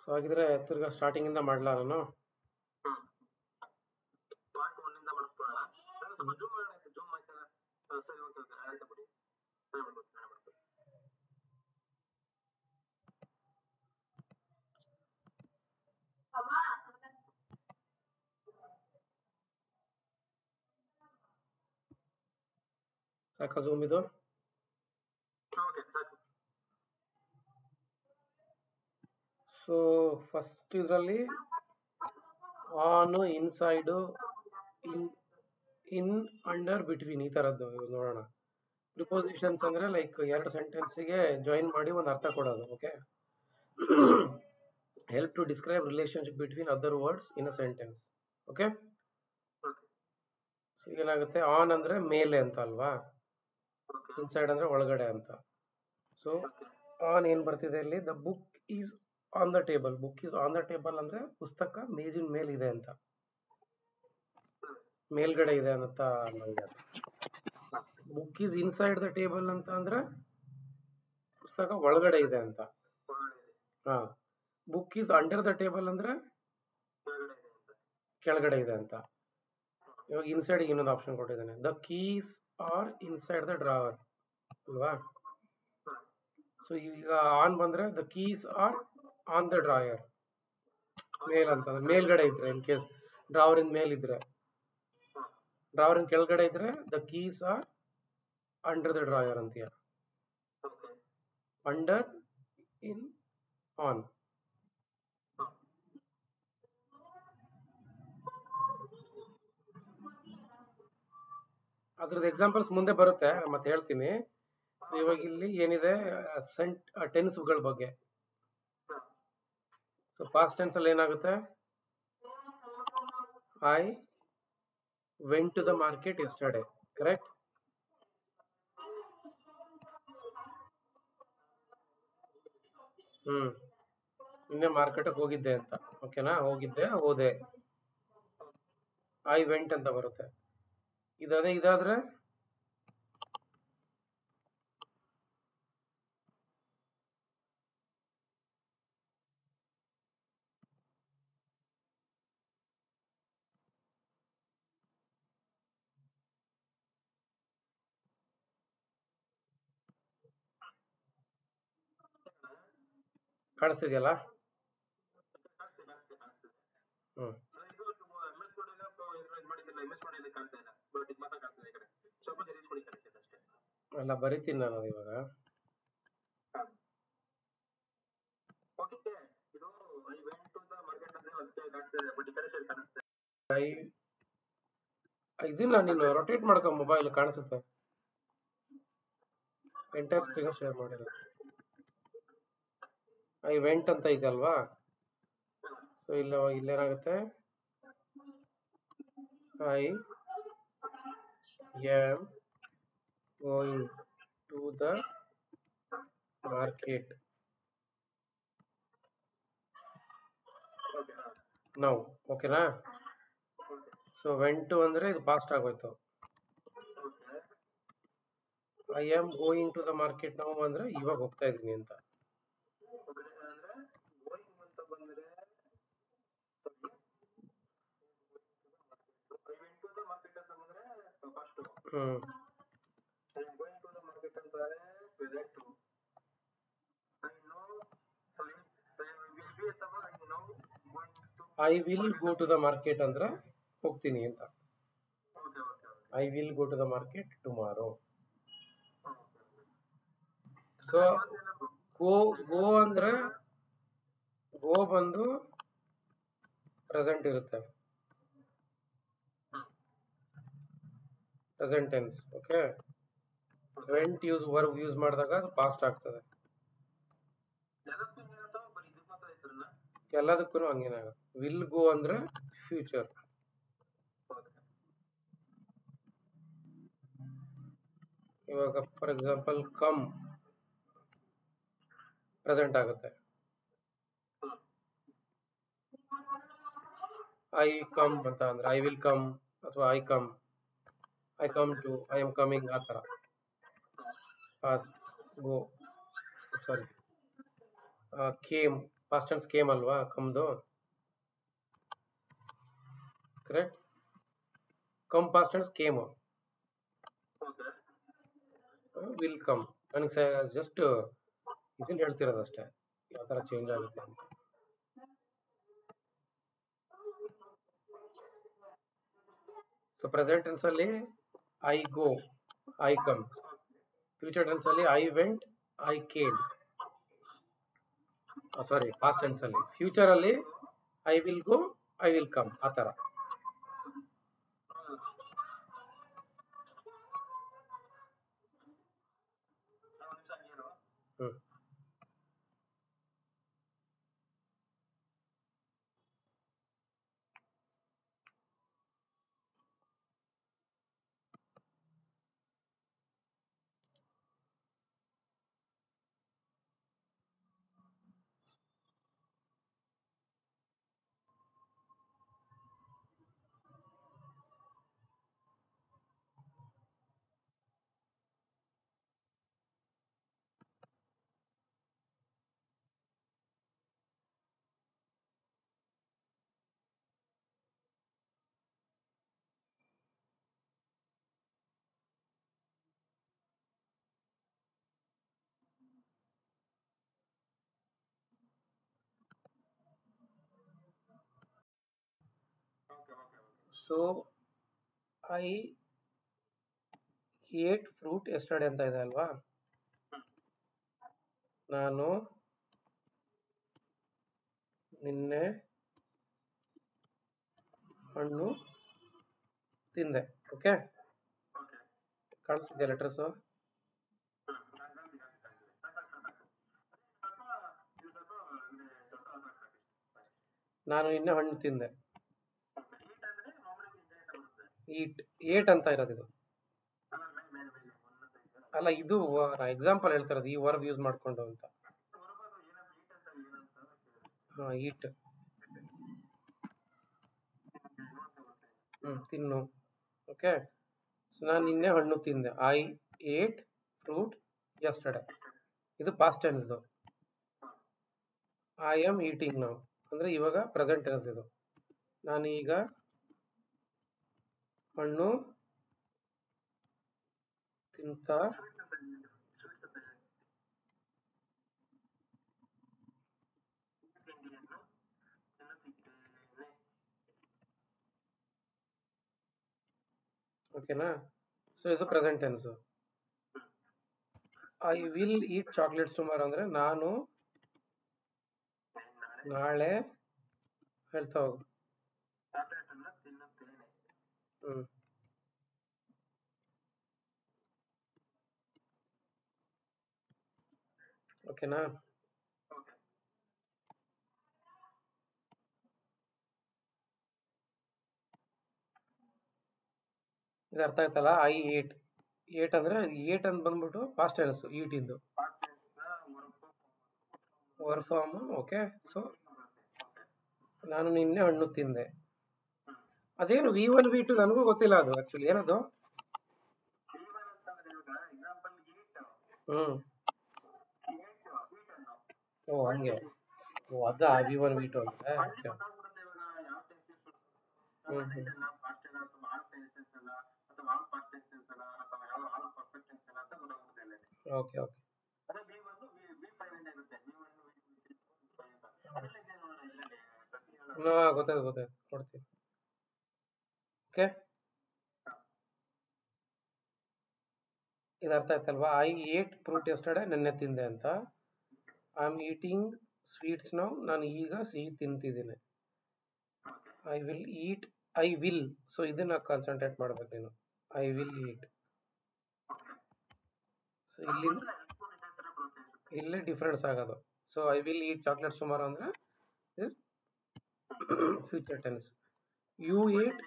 So ಹಾಗಿದ್ರೆ ತಿರ್ಗಾ ಸ್ಟಾರ್ಟಿಂಗಿಂದ ಮಾಡಲಾ ನಾನು ಹ್ಮ್ ಪಾರ್ಟ್ ಒನ್ನಿಂದ ಮಾಡಿಸ್ಕೊಳ್ಳೋಣ ಸ್ವಲ್ಪ ಜೂಮ್ ಮಾಡೋಣ ಜೂಮ್ ಮಾಡ್ತಾರ ಸರಿ ಓಕೆ ಓಕೆ ಆಯ್ತು ಬಿಡಿ ಸರಿ ಮಾಡ್ಬೋದು ಸರಿ ಮಾಡ್ಬೋದು ಸಾಕಾ ಝೂಮ್ ಇದು ಓಕೆ ಸಾಕು ಸೊ ಫಸ್ಟ್ ಇದರಲ್ಲಿ on inside in in under between ಈ ಥರದ್ದು ನೋಡೋಣ ಪ್ರಿಪೋಸಿಷನ್ಸ್ ಅಂದರೆ ಲೈಕ್ ಎರಡು ಸೆಂಟೆನ್ಸಿಗೆ ಜಾಯಿನ್ ಮಾಡಿ ಒಂದು ಅರ್ಥ ಕೊಡೋದು okay help to describe relationship between other words in a sentence okay okay so ಏನಾಗುತ್ತೆ ಆನ್ ಅಂದರೆ ಮೇಲೆ ಅಂತ ಅಲ್ವಾ ಓಕೆ ಇನ್ಸೈಡ್ ಅಂದರೆ ಒಳಗಡೆ ಅಂತ ಸೊ ಓಕೆ ಆನ್ ಏನು ಬರ್ತಿದೆ ಇಲ್ಲಿ the book is on the table book is on the table ಅಂದರೆ ಪುಸ್ತಕ ಮೇಜಿನ ಮೇಲಿದೆ ಅಂತ ಮೇಲ್ಗಡೆ ಇದೆ ಅಂತ ನನಗೆ book is inside the table ಅಂತ ಅಂದ್ರೆ ಪುಸ್ತಕ ಒಳಗಡೆ ಇದೆ ಅಂತ ಒಳಗಡೆ ಇದೆ ಹಾ book is under the table ಅಂದ್ರೆ ಒಳಗಡೆ ಇದೆ ಅಂತ ಕೆಳಗಡೆ ಇದೆ ಅಂತ ಇವಾಗ ಇನ್ಸೈಡ್ ಇನ್ನೊಂದು ಆಪ್ಷನ್ ಕೊಟ್ಟಿದ್ದಾನೆ the keys are inside the drawer ಅಲ್ವಾ ಹಾಂ ಸೊ ಈಗ ಆನ್ ಬಂದ್ರೆ the keys are on the drawer ಮೇಲ್ ಅಂತ ಮೇಲ್ಗಡೆ ಇದ್ರೆ ಇನ್ ಕೇಸ್ ಡ್ರಾವರಿನ ಮೇಲಿದ್ರೆ ಹಾಂ ಡ್ರಾವರಿನ ಕೆಳಗಡೆ ಇದ್ರೆ the keys are under the drawer ಅಂತೀಯ ಓಕೆ ಅಂಡರ್ ಇನ್ ಆನ್ ಹಾಂ ಅದ್ರದ್ದು ಎಕ್ಸಾಂಪಲ್ಸ್ ಮುಂದೆ ಬರುತ್ತೆ ನಾನು ಮತ್ತೆ ಹೇಳ್ತೀನಿ So ಇವಾಗ ಇಲ್ಲಿ ಏನಿದೆ ಸೆಂಟ್ ಟೆನ್ಸ್ಗಳ ಬಗ್ಗೆ ಹಾಂ ಸೊ ಪಾಸ್ಟ್ ಟೆನ್ಸ್ ಅಲ್ಲಿ ಏನಾಗುತ್ತೆ I went to the market yesterday correct hmm ನಿನ್ನೆ ಮಾರ್ಕೆಟ್ಗೆ ಹೋಗಿದ್ದೆ ಅಂತ ಓಕೆನಾ ಹೋಗಿದ್ದೆ ಹೋದೆ ಐ ವೆಂಟ್ ಅಂತ ಬರುತ್ತೆ ಇದಾದ್ರೆ ಇದಾದ್ರೆ ಕಾಣಿಸ್ತಿದೆಯಲ್ಲ ಕಾಣಿಸ್ತಿದೆ ಕಾಣಿಸ್ತಿದೆ ಕಾಣಿಸ್ತಿದೆ ಹ್ಮ್ ಇದು ಎಮ್ ಎಸ್ ಕೊಡಿಲ್ಲ ಇದು ಮಾಡಿದ್ದಿಲ್ಲ ಎಮ್ ಎಸ್ ಕೊಡಿಲ್ಲ ಕಾಣ್ತಾ ಇಲ್ಲ ಬಟ್ ಇದು ಮಾತ್ರ ಕಾಣ್ತಿದೆ ಈ ಕಡೆ ಸ್ವಲ್ಪ ಜರೀಸ್ ಕೊಡಿ ಕಾಣಿಸ್ತಿದೆ ಅಷ್ಟೇ ಅಲ್ಲ ಬರಿತೀನಿ ನಾನು ಅದು ಇವಾಗ ಓಕೆ ಇದು I went to the market ಅಂದ್ರೆ ಅದಕ್ಕೆ ಕಾಣಿಸ್ತಿದೆ ಬಟ್ ಈ ಕಡೆ ಸೈಡ್ ಕಾಣಿಸ್ತಿದೆ ಐ ಇದನ್ನ ನೀನು ರೊಟೇಟ್ ಮಾಡ್ಕೊ ಮೊಬೈಲ್ ಕಾಣಿಸುತ್ತೆ ಎಂಟರ್ ಸ್ಕ್ರೀನ್ ಶೇರ್ ಮಾಡಿಲ್ಲ ಐ ವೆಂಟ್ ಅಂತ ಇದೆ ಅಲ್ವಾ ಸೊ ಇಲ್ಲ ಇಲ್ಲೇನಾಗುತ್ತೆ I am going to the market okay ಹಾಂ ನಾವು ಓಕೆನಾ ಓಕೆ ಸೊ ವೆಂಟು ಅಂದರೆ ಇದು ಪಾಸ್ಟ್ ಆಗೋಯ್ತು okay I am going to the market ನಾವು ಅಂದರೆ ಇವಾಗ ಹೋಗ್ತಾ ಇದ್ದೀನಿ ಅಂತ ಓಕೆ ಅಂದ್ರೆ ಗೋಯಿಂಗ್ ಅಂತ ಬಂದ್ರೆ I went to the market ಅಂತ ಬಂದ್ರೆ ಫಸ್ಟ್ ಹ್ಞೂ I am going to the market ಅಂತಾರೆ present I know sorry I will be ಅಥವಾ I know going to I will go to the market ಅಂದ್ರೆ ಹೋಗ್ತೀನಿ ಅಂತ okay okay okay I will go to the market tomorrow okay so go go ಅಂದ್ರೆ go ಬಂದು present ಇರುತ್ತೆ present tense okay went use verb use ಮಾಡಿದಾಗ ಅದು past ಆಗ್ತದೆ ಎಲ್ಲದಕ್ಕೂ ಏನಿರುತ್ತೋ ಬರೀ ಇದಕ್ಕೆ ಮಾತ್ರ ಹೆಸರನ್ನ ಎಲ್ಲದಕ್ಕೂ ಹಂಗೇನೆ ಆಗುತ್ತೆ ವಿಲ್ ಗೋ ಅಂದ್ರೆ ಫ್ಯೂಚರ್ ಓಕೆ ಇವಾಗ ಫಾರ್ ಎಕ್ಸಾಂಪಲ್ ಕಮ್ ಪ್ರೆಸೆಂಟ್ ಆಗುತ್ತೆ ಹ್ಮ್ ಐ ಕಮ್ ಅಂತ ಅಂದ್ರೆ ಐ ವಿಲ್ ಕಮ್ ಅಥವಾ I come I come to I am coming ಆ ಥರ past go sorry came past tense came ಅಲ್ವಾ ಕಮ್ದು correct come past tense came okay will come ನನಗೆ ಜಸ್ಟ್ ಇದನ್ನ ಹೇಳ್ತಿರೋದು ಅಷ್ಟೇ ಯಾವ ಥರ ಚೇಂಜ್ ಆಗುತ್ತೆ ಅಂತ ಸೊ ಪ್ರೆಸೆಂಟ್ ಟೆನ್ಸ್ ಅಲ್ಲಿ I go I come future tense ಅಲ್ಲಿ I went I came sorry past tense ಅಲ್ಲಿ ಫ್ಯೂಚರ್ ಅಲ್ಲಿ I will go I will come ಆ ಥರ ಒಂದು ನಿಮಿಷ ನೀರು ಹ್ಞೂ okay okay okay so I ate fruit yesterday ಅಂತ ಇದೆ ಅಲ್ವಾ ನಾನು ನಿನ್ನೆ ಹಣ್ಣು ತಿಂದೆ ಓಕೆ ಓಕೆ ಕಾಣಿಸ್ತಿದೆ ಲೆಟರ್ಸು ನಾನು ನಿನ್ನೆ ಹಣ್ಣು ತಿಂದೆ ಈಟ್ ಏಟ್ ಅಂತ ಇರೋದು ಇದು ಅಲ್ಲ ಇದು ಎಕ್ಸಾಂಪಲ್ ಹೇಳ್ತಾ ಇರೋದು ಈ ವರ್ಬ್ ಯೂಸ್ ಮಾಡ್ಕೊಂಡು ಅಂತ ಹಾಂ ಈಟ್ ಹ್ಞೂ ತಿನ್ನು ಓಕೆ ಸೊ ನಾನು ನಿನ್ನೆ ಹಣ್ಣು ತಿಂದೆ ಐ ಏಟ್ ಫ್ರೂಟ್ ಯಸ್ಟರ್ಡೆ ಇದು ಪಾಸ್ಟ್ ಟೆನ್ಸ್ದು ಐ ಆಮ್ ಈಟಿಂಗ್ ನಾವು ಅಂದರೆ ಇವಾಗ ಪ್ರೆಸೆಂಟ್ ಟೆನ್ಸ್ ಇದು ನಾನು ಈಗ ಹಣ್ಣು ತಿಂತಾ ಓಕೆನಾ ಸೊ ಇದು present tense I will eat chocolates tomorrow ಅಂದರೆ ನಾನು ನಾಳೆ ಹೇಳ್ತಾ ಹೋಗು ತಿನ್ನುತ್ತೇನೆ ಹ್ಞೂ ಓಕೆನಾ ಓಕೆ ಇದು ಅರ್ಥ ಆಯ್ತಲ್ಲ ಐ ಏಟ್ ಏಟ್ ಅಂದರೆ ಏಟ್ ಅಂತ ಬಂದ್ಬಿಟ್ಟು ಪಾಸ್ಟ್ ಟೆನ್ಸು ಈಟಿಂದು ವರ್ಕ್ ಫಾರ್ಮ್ ಓಕೆ ಸೊ ನಾನು ನಿನ್ನೆ ಹಣ್ಣು ತಿಂದೆ ಅದೇನು ವಿ ಒನ್ ವಿ ಟು ನನಗೂ ಗೊತ್ತಿಲ್ಲ ಅದು ಆ್ಯಕ್ಚುಲಿ ಏನದು ಹ್ಞೂ ಓ ಹಂಗೆ ಓ ಅದ ವಿ ಒನ್ ವಿ ಟು ಅಂದರೆ ಓಕೆ ಹ್ಞೂ ಹ್ಞೂ ಓಕೆ ಓಕೆ ಹಾಂ ಗೊತ್ತಾಯ್ತು ಗೊತ್ತಾಯ್ತು ಕೊಡ್ತೀನಿ ಓಕೆ ಇದು ಅರ್ಥ ಆಯ್ತಲ್ವಾ ಐ ಏಟ್ ಫ್ರೂಟ್ ಎಸ್ಟರ್ಡೆ ನೆನ್ನೆ ತಿಂದೆ ಅಂತ ಐ ಆಮ್ ಈಟಿಂಗ್ ಸ್ವೀಟ್ಸ್ ನಾವು ನಾನು ಈಗ ಸಿಹಿ ತಿಂತಿದ್ದೀನಿ I will eat I will so ಇದನ್ನ ಕಾನ್ಸಂಟ್ರೇಟ್ ಮಾಡ್ಬೇಕು ನೀನು ಐ ವಿಲ್ ಈಟ್ ಸೊ ಇಲ್ಲಿ ಇಲ್ಲೇ ಡಿಫ್ರೆನ್ಸ್ ಆಗೋದು so I will eat chocolates ಸುಮಾರು ಅಂದರೆ is future tense you ate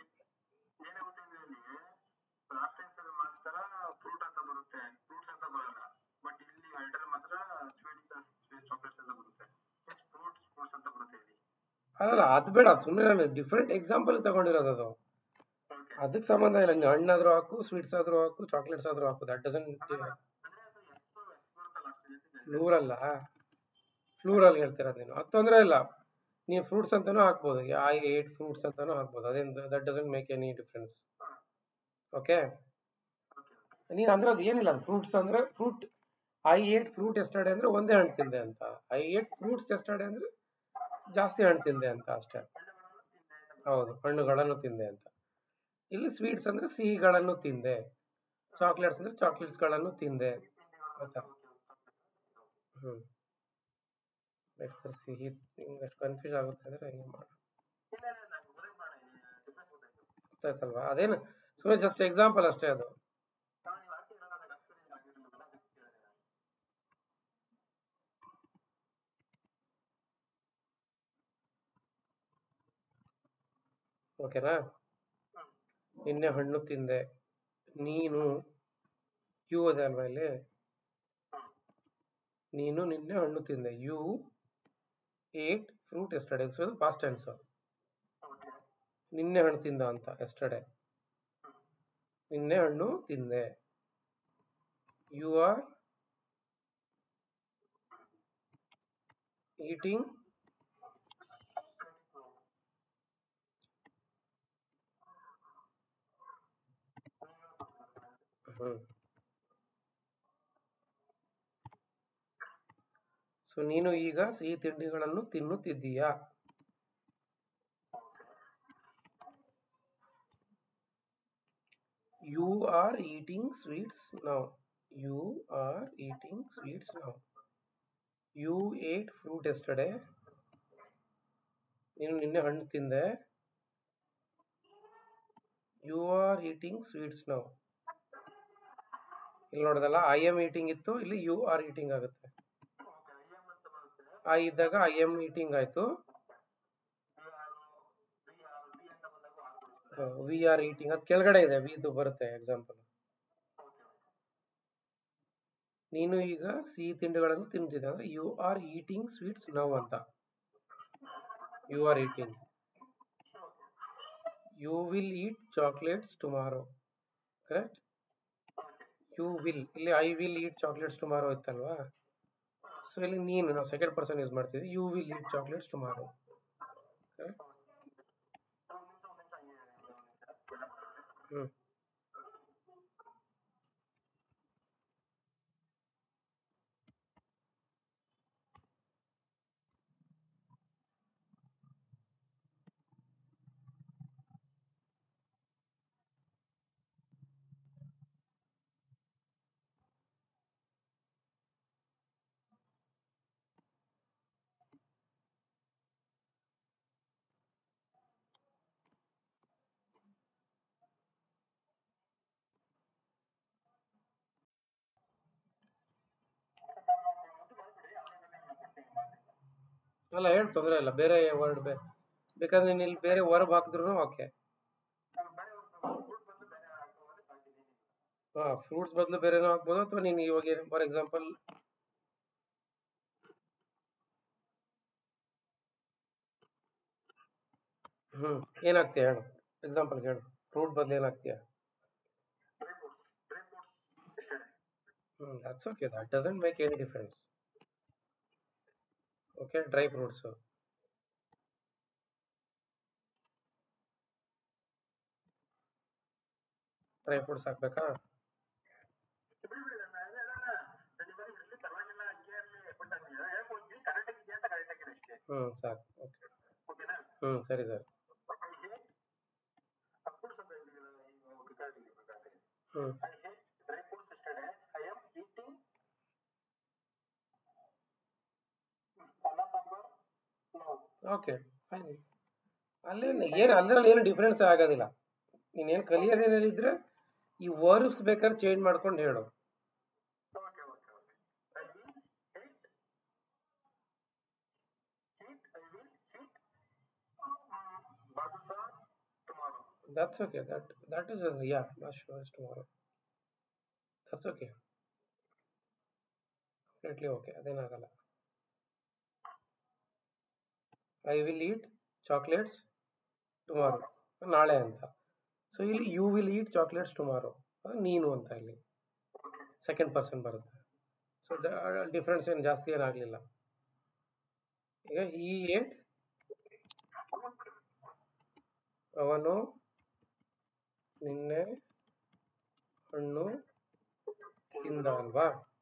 fruit ಅಂತ ಬರುತ್ತೆ ಫ್ರೂಟ್ಸ್ ಅಂತ ಬರಲ್ಲ ಬಟ್ ಇಲ್ಲಿ ಎರಡರಲ್ಲಿ ಮಾತ್ರ ಸ್ವೀಟ್ಸ್ ಚಾಕ್ಲೇಟ್ಸ್ ಅಂತ ಬರುತ್ತೆ ಫ್ರೂಟ್ಸ್ ಫ್ರೂಟ್ಸ್ ಅಂತ ಬರುತ್ತೆ ಇಲ್ಲಿ ಅಲ್ಲ ಅದು ಬೇಡ ಸುಮ್ಮನೆ ಡಿಫ್ರೆಂಟ್ ಎಕ್ಸಾಂಪಲ್ ತಗೊಂಡಿರೋದು ಅದು ಓಕೆ ಅದಕ್ಕೆ ಸಂಬಂಧ ಇಲ್ಲ ನೀವು ಹಣ್ಣಾದ್ರೂ ಹಾಕು ಸ್ವೀಟ್ಸ್ ಆದ್ರೂ ಹಾಕು ಚಾಕ್ಲೇಟ್ಸ್ ಆದ್ರೂ ಹಾಕು ದಟ್ ಡಸಂಟ್ ಅಂದ್ರೆ ಅದು ಎಷ್ಟು ಎಷ್ಟು ಬರುತ್ತಲ್ಲ ಅಷ್ಟು ಜೊತೆಗೆ ನೂರಲ್ಲ ಪ್ಲೂರಲ್ ಹೇಳ್ತಿರೋದು ನೀನು ಅದು ತೊಂದರೆ ಇಲ್ಲ ನೀವು ಫ್ರೂಟ್ಸ್ ಅಂತಾನೂ ಹಾಕ್ಬೋದು ಐ ಏಟ್ ಫ್ರೂಟ್ಸ್ ಅಂತಾನೂ ಹಾಕ್ಬೋದು ಅದೇನು that doesn't make any difference okay ನೀನು ಅಂದ್ರೆ ಅದು ಏನಿಲ್ಲ ಫ್ರೂಟ್ಸ್ ಅಂದ್ರೆ fruit I ate fruit yesterday ಅಂದ್ರೆ ಒಂದೇ ಹಣ್ಣು ತಿಂದೆ ಅಂತ ಐ ಏಟ್ ಫ್ರೂಟ್ಸ್ ಎಸ್ಟರ್ಡೆ ಅಂದ್ರೆ ಜಾಸ್ತಿ ಹಣ್ಣು ತಿಂದೆ ಅಂತ ಅಷ್ಟೇ ಹೌದು ಹಣ್ಣುಗಳನ್ನು ತಿಂದೆ ಅಂತ ಇಲ್ಲಿ ಸ್ವೀಟ್ಸ್ ಅಂದ್ರೆ ಸಿಹಿಗಳನ್ನು ತಿಂದೆ ಚಾಕ್ಲೇಟ್ಸ್ ಅಂದ್ರೆ ಚಾಕ್ಲೇಟ್ಸ್ಗಳನ್ನು ತಿಂದೆ ಆತರ ಹ್ಮ್ ಬೇಕಾದ್ರೆ ಸಿಹಿ ನಿಮ್ಗೆ ಕನ್ಫ್ಯೂಸ್ ಆಗುತ್ತೆ ಅಂದ್ರೆ ಹಿಂಗೆ ಮಾಡಿ ಇಲ್ಲ ಇಲ್ಲ ನಂಗೆ ಗೊತ್ತಾಯ್ತು ಮಾಡೋಣ ಡಿಫ್ರೆನ್ಸ್ ಗೊತ್ತಾಯ್ತು ಗೊತ್ತಾಯ್ತಲ್ವಾ ಅದೇನು ಸುಮ್ಮನೆ ಜಸ್ಟ್ ಎಕ್ಸಾಂಪಲ್ ಅಷ್ಟೇ ಅದು ನಾನು ನೀವು ಹಾಕಿ ನಾನು ಅದಕ್ಕೆ ಹಾಕ್ತೀನಿ ಆಗಿರ್ಲಿಲ್ಲ ಅದಕ್ಕೆ ಕೇಳಿದೆ ನಾನು. ಓಕೆನಾ ಹ್ಮ್. ನಿನ್ನೆ ಹಣ್ಣು ತಿಂದೆ ನೀನು ಯು ಅದೇ ಅಲ್ವಾ ಇಲ್ಲಿ ಹ್ಮ್. ನೀನು ನಿನ್ನೆ ಹಣ್ಣು ತಿಂದೆ you ate fruit yesterday so past tense okay ನಿನ್ನೆ ಹಣ್ಣು ತಿಂದ ಅಂತ ಎಸ್ಟರ್ಡೆ ನಿನ್ನೆ ಹಣ್ಣು ತಿಂದೆ ಯು ಆರ್ ಈಟಿಂಗ್ ಹ್ಮ್ ಸೊ ನೀನು ಈಗ ಸಿಹಿ ತಿಂಡಿಗಳನ್ನು ತಿನ್ನುತ್ತಿದ್ದೀಯಾ you are eating sweets now you are eating sweets now you ate fruit yesterday ನೀನು ನಿನ್ನೆ ಹಣ್ಣು ತಿಂದೆ you are eating sweets now ಇಲ್ಲಿ ನೋಡೋದಲ್ಲ ಐ ಎಮ್ ಈಟಿಂಗ್ ಇತ್ತು ಇಲ್ಲಿ ಯು ಆರ್ ಈಟಿಂಗ್ ಆಗುತ್ತೆ ಓಕೆ ಐ ಎಮ್ ಅಂತ ಬರುತ್ತೆ ಐ ಇದ್ದಾಗ ಐ ಎಮ್ ಈಟಿಂಗ್ ಆಯ್ತು be are be are be ಅಂತ ಬಂದಾಗ ಆರ್ ಬರುತ್ತೆ ವಿ ಆರ್ ಈಟಿಂಗ್ ಅದು ಕೆಳಗಡೆ ಇದೆ ವಿ ಇದು ಬರುತ್ತೆ ಎಕ್ಸಾಂಪಲ್ ಓಕೆ ನೀನು ಈಗ ಸಿಹಿ ತಿಂಡಿಗಳನ್ನು ತಿಂತಿದ್ದೆ ಅಂದ್ರೆ you are eating sweets now ಅಂತ you are eating you will eat chocolates tomorrow correct you will ಇಲ್ಲಿ I will eat chocolates tomorrow ಇತ್ತಲ್ವಾ ಸೊ ಇಲ್ಲಿ ನೀನು ನಾವು ಸೆಕೆಂಡ್ ಪರ್ಸನ್ ಯೂಸ್ ಮಾಡ್ತಿದ್ವಿ you will eat chocolates tomorrow correct ಒಂದು ನಿಮಿಷ ಒಂದು ನಿಮಿಷ ಹಂಗೆ ಇರಿ, ಒಂದು ನಿಮಿಷ ಹ್ಞೂ ಅಲ್ಲ ಹೇಳಿ ತೊಂದರೆ ಇಲ್ಲ ಬೇರೆ ವರ್ಡ್ ಬೇ ಬೇಕಾದ್ರೆ ನೀನು ಇಲ್ಲಿ ಬೇರೆ ವರ್ಬ್ ಹಾಕಿದ್ರು ಓಕೆ ನಾನು ಬೇರೆ ಒಂದು ಫುಡ್ ಬಂದು ಬೇರೆ ಹಾಕೋದ್ರೆ ಸಾಕಿದ್ದೀನಿ ಹಾಂ ಫ್ರೂಟ್ಸ್ ಬದಲು ಬೇರೆನೂ ಹಾಕ್ಬೋದು ಅಥವಾ ನೀನು ಇವಾಗ ಫಾರ್ ಎಕ್ಸಾಂಪಲ್ ಹ್ಞೂ ಏನಾಗ್ತೀಯ ಹೇಳು ಎಕ್ಸಾಂಪಲ್ ಹೇಳು ಫ್ರೂಟ್ ಬದಲು ಏನಾಗ್ತೀಯ ಡ್ರೈ ಫ್ರೂಟ್ಸ್ ಡ್ರೈ ಫ್ರೂಟ್ಸ್ ಎಷ್ಟೇ ಹ್ಞೂ that's okay that doesn't make any difference okay dry fruits dry fruits ಹಾಕ್ಬೇಕಾ ಬಿಡಿ ಬಿಡಿ ನಾನು ಅದೇ ಅಲ್ಲ ನಾನು ಇವಾಗ ಇರಲಿ ಪರವಾಗಿಲ್ಲ ಹಂಗೆ ಇರಲಿ ಬಟ್ ನಾನು ಹೇಳ್ಕೊಡ್ತೀನಿ ಕರೆಕ್ಟ್ ಆಗಿದೆ ಅಂತ ಕರೆಕ್ಟ್ ಆಗಿದೆ ಅಷ್ಟೇ ಹ್ಞೂ ಸಾಕು ಓಕೆ ಓಕೆನಾ ಹ್ಞೂ ಸರಿ ಸರ್ ಐ ಹೇಟ್ ಅಪ್ಫುಡ್ಸ್ ಅಂತ ಹೇಳಿದ್ರಲ್ಲ ಈಗ ರಿಕಾರ್ಡಿಂಗ್ ಬೇಕಾದ್ರೆ ಹ್ಞೂ I hate dry fruits yesterday I am eating anna sambar no okay fine ಅಲ್ಲೇನು ಏನು ಅದರಲ್ಲಿ ಏನು ಡಿಫ್ರೆನ್ಸ್ ಆಗೋದಿಲ್ಲ ನೀನೇನು ಕಲಿಯೋದೇನಿದ್ರೆ ಈ ವರ್ಬ್ಸ್ ಬೇಕಾದ್ರೆ ಚೇಂಜ್ ಮಾಡ್ಕೊಂಡು ಹೇಳು okay okay okay I will hate heat I will heat badusha tomorrow that's okay that that is your ಶೋರ್ಸ್ tomorrow that's okay completely okay ಅದೇನಾಗಲ್ಲ I will eat chocolates tomorrow ನಾಳೆ ಅಂತ ಸೊ ಇಲ್ಲಿ you will eat chocolates tomorrow ನೀನು ಅಂತ ಇಲ್ಲಿ second person ಬರುತ್ತೆ so difference ಏನು ಜಾಸ್ತಿ ಏನಾಗಲಿಲ್ಲ ಈಗ ಈ ಏಟ್ ಅವನು ನಿನ್ನೆ ಹಣ್ಣು ತಿಂದ ಅಲ್ವಾ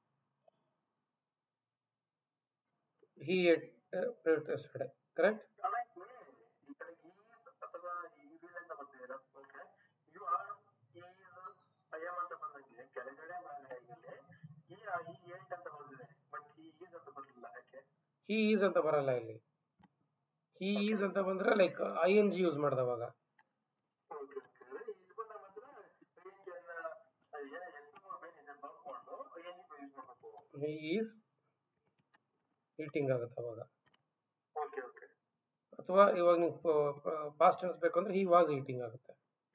ಹಿ ಏಟ್ ಎಸ್ಟರ್ಡೆ ಕರೆಕ್ಟ್ ಅಲ್ಲ ಈ ಕಡೆ ಈಸ್ ಅಥವಾ ಈ ವಿಲ್ ಅಂತ ಬರ್ತಿದ್ದೀರ okay you are is I am ಅಂತ ಬಂದಂಗೆ ಕೆಳಗಡೆ ಮೇಲೆ ಈ ಈ ಏಟ್ ಅಂತ ಬಂದಿದೆ ಬಟ್ ಈ ಈಸ್ ಅಂತ ಬರಲಿಲ್ಲ ಯಾಕೆ ಹಿ ಈಸ್ ಅಂತ ಬರಲ್ಲ ಇಲ್ಲಿ ಹಿ ಈಸ್ ಅಂತ ಬಂದ್ರೆ like I N G use ಮಾಡ್ದವಾಗ ಓಕೆ ಓಕೆ ಇದು ಬಂದ ಮಾತ್ರ ಏನು ಎಷ್ಟು ಬೇರೆ ಇದೆ ಬರ್ಕೊಂಡು ಏನು ಯೂಸ್ ಮಾಡಬೇಕು ಹಿ ಈಸ್ ಈಟಿಂಗ್ ಆಗುತ್ತೆ ಅವಾಗ ಓಕೆ ಓಕೆ ಅಥವಾ ಇವಾಗ ನೀವು ಪಾಸ್ಟ್ ಟೆನ್ಸ್ ಬೇಕಂದ್ರೆ ಹಿ ವಾಸ್ ಈಟಿಂಗ್ ಆಗುತ್ತೆ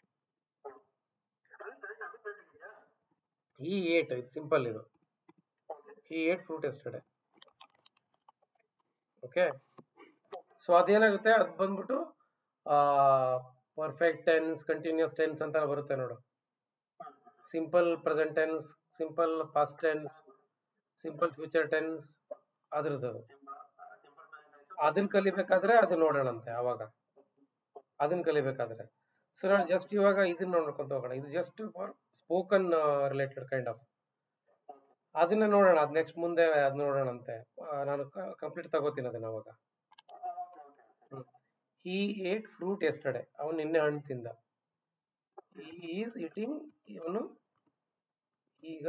ಅದು ಸರಿ ಅದು ಬೇಕಿದೆಯಾ ಹಿ ಏಟ್ ಇದು ಸಿಂಪಲ್ ಇದು okay he ate fruit yesterday okay so ಅದೇನಾಗುತ್ತೆ ಅದು ಬಂದ್ಬಿಟ್ಟು ಪರ್ಫೆಕ್ಟ್ ಟೆನ್ಸ್ ಕಂಟಿನ್ಯೂಸ್ ಟೆನ್ಸ್ ಅಂತ ಬರುತ್ತೆ ನೋಡು simple present tense simple past tense simple future tense ಅದ್ರದ್ದು ಅದು. ಅದನ್ನ ಕಲಿಬೇಕಾದ್ರೆ ಅದು ನೋಡೋಣಂತೆ ಅವಾಗ ಅದನ್ನ ಕಲಿಬೇಕಾದ್ರೆ ಸರ್ ಜಸ್ಟ್ ಇವಾಗ ಇದನ್ನ ನೋಡ್ಕೊಂತ ಹೋಗೋಣ ಇದು just for spoken related kind of ಅದನ್ನ ನೋಡೋಣ ಅದ್ ನೆಕ್ಸ್ಟ್ ಮುಂದೆ ಅದ್ ನೋಡೋಣಂತೆ ಆ, ನಾನು ಕಂಪ್ಲೀಟ್ ತಗೋತೀನಿ ಅದನ್ನ ಅವಾಗ ಹಿ ಏಟ್ ಫ್ರೂಟ್ ಎಸ್ಟರ್ಡೆ ಅವನು ನಿನ್ನೆ ಹಣ್ಣು ತಿಂದ ಈಸ್ ಈಟಿಂಗ್ ಇವನು ಈಗ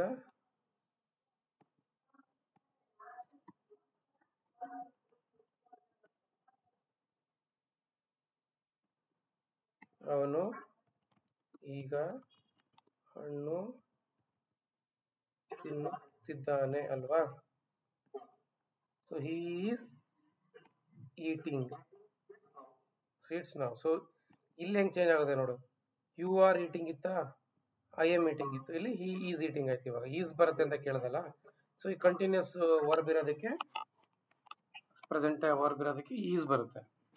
ಅವನು ಈಗ ಹಣ್ಣು ತಿನ್ನುತ್ತಿದ್ದಾನೆ ಅಲ್ವಾ so he is eating sweets ನಾವು ಸೊ ಇಲ್ಲಿ ಹೆಂಗ್ ಚೇಂಜ್ ಆಗುತ್ತೆ ನೋಡು ಯು ಆರ್ ಈಟಿಂಗ್ ಇತ್ತಾ ಐ ಎಮ್ ಈಟಿಂಗ್ ಇತ್ತು ಇಲ್ಲಿ ಹಿ ಈಸ್ ಈಟಿಂಗ್ ಆಯ್ತು ಇವಾಗ ಈಸ್ ಬರುತ್ತೆ ಅಂತ ಕೇಳಿದಲ್ಲ ಸೊ ಈ ಕಂಟಿನ್ಯೂಸ್ ವರ್ಬ್ ಇರೋದಕ್ಕೆ ಪ್ರೆಸೆಂಟ್ ವರ್ಬ್ ಇರೋದಕ್ಕೆ ಈಸ್ ಬರುತ್ತೆ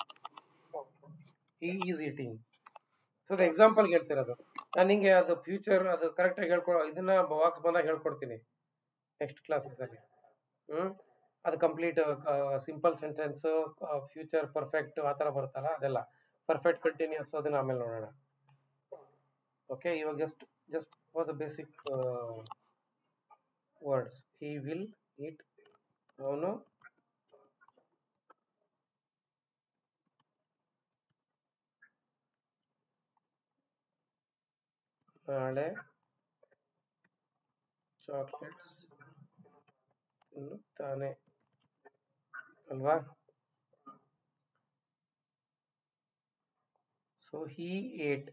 ಹಿ ಈಸ್ ಈಟಿಂಗ್ ಸೊ ಅದು ಎಕ್ಸಾಂಪಲ್ಗೆ ಹೇಳ್ತಿರೋದು ನಾನು ನಿಂಗೆ ಅದು ಫ್ಯೂಚರ್ ಅದು ಕರೆಕ್ಟಾಗಿ ಹೇಳ್ಕೊ ಇದನ್ನ ಬಾಕ್ಸ್ ಬಂದಾಗ ಹೇಳ್ಕೊಡ್ತೀನಿ ನೆಕ್ಸ್ಟ್ ಕ್ಲಾಸಸ್ಸಲ್ಲಿ ಹ್ಞೂ ಅದು complete simple sentence future perfect ಆ ಥರ ಬರುತ್ತಲ್ಲ ಅದೆಲ್ಲ ಪರ್ಫೆಕ್ಟ್ ಕಂಟಿನ್ಯೂಸ್ ಅದನ್ನ ಆಮೇಲೆ ನೋಡೋಣ ಓಕೆ ಇವಾಗ just just for the basic words he will eat ಅವನು ನಾಳೆ ಚಾಕ್ಲೇಟ್ಸ್ ತಿನ್ನುತ್ತಾನೆ ಅಲ್ವಾ ಸೊ ಹಿ ಏಟ್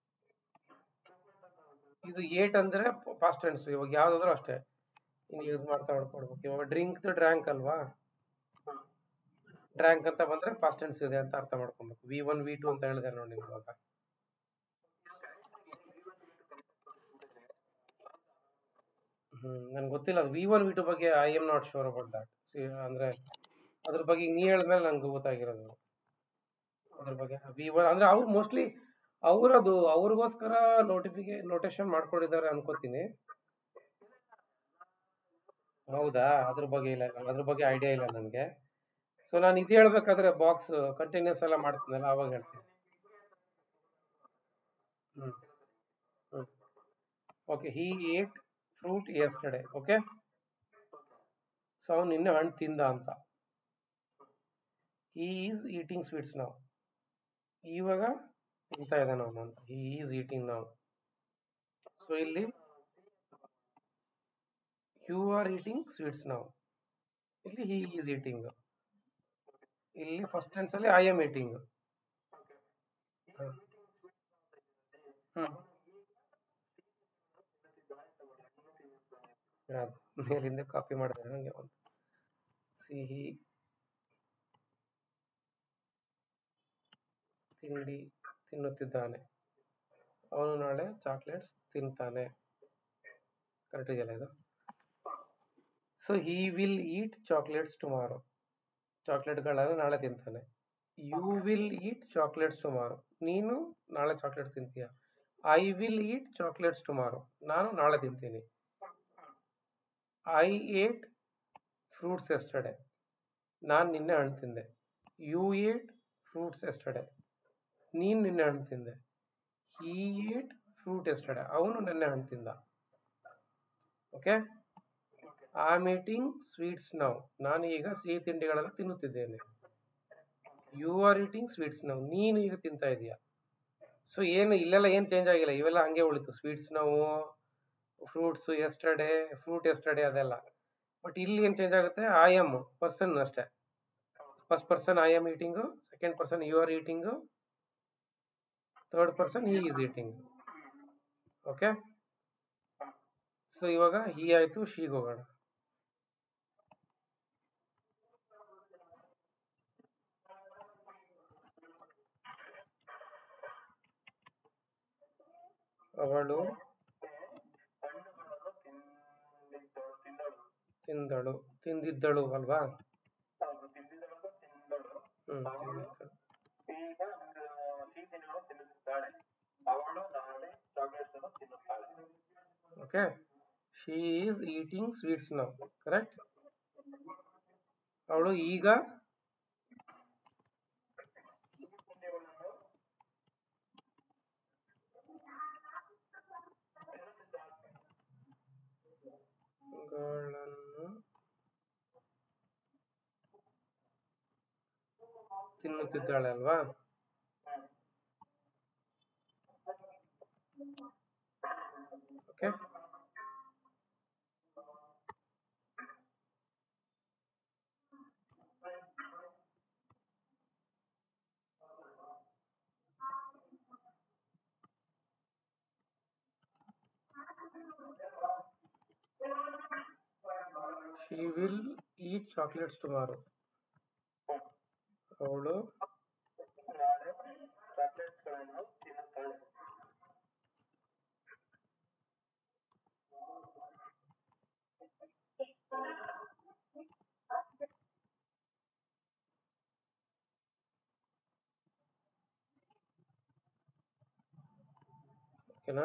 ಇದು ಏಟ್ ಅಂದ್ರೆ ಪಾಸ್ಟ್ ಟೆನ್ಸ್ ಇವಾಗ ಯಾವ್ದಾದ್ರು ಅಷ್ಟೇ ಇನ್ನು ಯೂಸ್ ಮಾಡ್ತಾ ಮಾಡ್ಕೊಡ್ಬೇಕು ಇವಾಗ ಡ್ರಿಂಕ್ ಡ್ರ್ಯಾಂಕ್ ಅಲ್ವಾ ಡ್ರ್ಯಾಂಕ್ ಅಂತ ಬಂದ್ರೆ ಪಾಸ್ಟ್ ಟೆನ್ಸ್ ಇದೆ ಅಂತ ಅರ್ಥ ಮಾಡ್ಕೊಬೇಕು ವಿ ಒನ್ ವಿ ಟು ಅಂತ ಹೇಳಿದೆ ನೋಡಿ ನಿಮ್ಗೆ ಇವಾಗ ಹ್ಮ್ ನನ್ಗೆ ಗೊತ್ತಿಲ್ಲ ವಿ ಒನ್ ವಿ ಟು ಬಗ್ಗೆ I am not sure about that ಅಂದ್ರೆ ಅದ್ರ ಬಗ್ಗೆ ನೀ ಹೇಳಿದ್ಮೇಲೆ ನಂಗೆ ಗೊತ್ತಾಗಿರೋದು ಅದ್ರ ಬಗ್ಗೆ ವಿ ಒನ್ ಅಂದ್ರೆ ಅವ್ರು ಮೋಸ್ಟ್ಲಿ ಅವ್ರದು ಅವ್ರಿಗೋಸ್ಕರ ನೋಟಿಫಿಕೇ ನೋಟೇಶನ್ ಮಾಡ್ಕೊಂಡಿದ್ದಾರೆ ಅನ್ಕೋತೀನಿ ಹೌದಾ ಅದ್ರ ಬಗ್ಗೆ ಇಲ್ಲ ಅದ್ರ ಬಗ್ಗೆ ಐಡಿಯಾ ಇಲ್ಲ ನನಗೆ ಸೊ ನಾನು ಇದು ಹೇಳ್ಬೇಕಾದ್ರೆ ಬಾಕ್ಸ್ ಕಂಟಿನ್ಯೂಸ್ ಎಲ್ಲ ಮಾಡ್ತೀನಲ್ಲ ಅವಾಗ ಹೇಳ್ತೀನಿ ಹ್ಮ್ ಹ್ಮ್ okay he ate fruit yesterday okay so ಅವ್ನು ನಿನ್ನೆ ಹಣ್ಣು ತಿಂದ ಅಂತ ಹಿ ಈಸ್ ಈಟಿಂಗ್ ಸ್ವೀಟ್ಸ್ ನಾವು ಇವಾಗ ತಿಂತಾ ಇದ್ದಾನೆ ಅವನು ಅಂತ ಹಿ ಈಸ್ ಈಟಿಂಗ್ ನಾವು ಸೊ ಇಲ್ಲಿ ಯು ಆರ್ ಈಟಿಂಗ್ ಸ್ವೀಟ್ಸ್ ನಾವು ಇಲ್ಲಿ ಹಿ ಈಸ್ ಈಟಿಂಗ್ ಇಲ್ಲಿ ಫಸ್ಟ್ ಟೆನ್ಸ್ ಅಲ್ಲಿ ಐ ಆಮ್ ಈಟಿಂಗ್ ಹ್ಮ್ ಅದು ಮೇಲಿಂದ ಕಾಪಿ ಮಾಡಿದ್ರೆ ನನಗೆ ಒಂದು ಸಿಹಿ ತಿಂಡಿ ತಿನ್ನುತ್ತಿದ್ದಾನೆ ಅವನು ನಾಳೆ ಚಾಕ್ಲೇಟ್ಸ್ ತಿಂತಾನೆ ಕರೆಕ್ಟ್ ಇದೆಯಲ್ಲ ಇದು so he will eat chocolates tomorrow ಚಾಕ್ಲೇಟ್ಗಳನ್ನು ನಾಳೆ ತಿಂತಾನೆ you will eat chocolates tomorrow ನೀನು ನಾಳೆ ಚಾಕ್ಲೇಟ್ ತಿಂತೀಯ I will eat chocolates tomorrow ನಾನು ನಾಳೆ ತಿಂತೀನಿ ಐ ಏಟ್ ಫ್ರೂಟ್ಸ್ ಎಸ್ಟರ್ಡೆ ನಾನು ನಿನ್ನೆ ಹಣ್ಣು ತಿಂದೆ ಯು ಏಟ್ ಫ್ರೂಟ್ಸ್ ಎಸ್ಟರ್ಡೆ ನೀನು ನಿನ್ನೆ ಹಣ್ಣು ತಿಂದೆ ಹೀ ಏಟ್ ಫ್ರೂಟ್ ಎಸ್ಟರ್ಡೆ ಅವನು ನಿನ್ನೆ ಹಣ್ಣು ತಿಂದ okay I am eating sweets now ನಾನು ಈಗ ಸಿಹಿ ತಿಂಡಿಗಳೆಲ್ಲ ತಿನ್ನುತ್ತಿದ್ದೇನೆ you are eating sweets now ನೀನು ಈಗ ತಿಂತಾ ಇದೀಯ ಸೊ ಏನು ಇಲ್ಲೆಲ್ಲ ಏನು ಚೇಂಜ್ ಆಗಿಲ್ಲ ಇವೆಲ್ಲ ಹಂಗೆ ಉಳಿತು ಸ್ವೀಟ್ಸ್ ನಾವು ಫ್ರೂಟ್ಸ್ ಎಸ್ಟರ್ಡೆ ಫ್ರೂಟ್ ಎಸ್ಟರ್ಡೆ ಅದೆಲ್ಲ ಬಟ್ ಇಲ್ಲಿ ಏನು ಚೇಂಜ್ ಆಗುತ್ತೆ ಐ ಎಮ್ ಪರ್ಸನ್ ಅಷ್ಟೇ first person I am eating second person you are eating third person he is eating okay so ಇವಾಗ ಹೀ ಆಯಿತು ಶೀಗೆ ಹೋಗೋಣ ಅವಳು ಹಣ್ಣುಗಳನ್ನು ತಿಂದಿದ್ದಳು ತಿಂದಳು ತಿಂದಳು ತಿಂದಿದ್ದಳು ಅಲ್ವಾ ಹೌದು ತಿಂದಿದ್ದಳು ತಿಂದಳು ಹ್ಮ್ ಅವಳು ತಿಂದಿದ್ದಳು. ಈಗ ಒಂದು ಸಿಹಿ ತಿಂಡಿಗಳು ತಿನ್ನುತ್ತಿದ್ದಾಳೆ ಅವಳು ನಾಳೆ ಚಾಕ್ಲೇಟ್ಸ್ ಅನ್ನು ತಿನ್ನುತ್ತಾಳೆ okay she is eating sweets now correct ಅವಳು ಈಗ ಸಿಹಿ ತಿಂಡಿಗಳನ್ನು ತಿನ್ನುತ್ತಿದ್ದಾಳೆ ಗಳನ್ನು ತಿನ್ನುತ್ತಿದ್ದಾಳೆ ಅಲ್ವಾ okay she will eat chocolates tomorrow ಅವಳು ನಾಳೆ ಚಾಕ್ಲೇಟ್ಸ್ಗಳನ್ನು ತಿನ್ನುತ್ತಾಳೆ ಓಕೆನಾ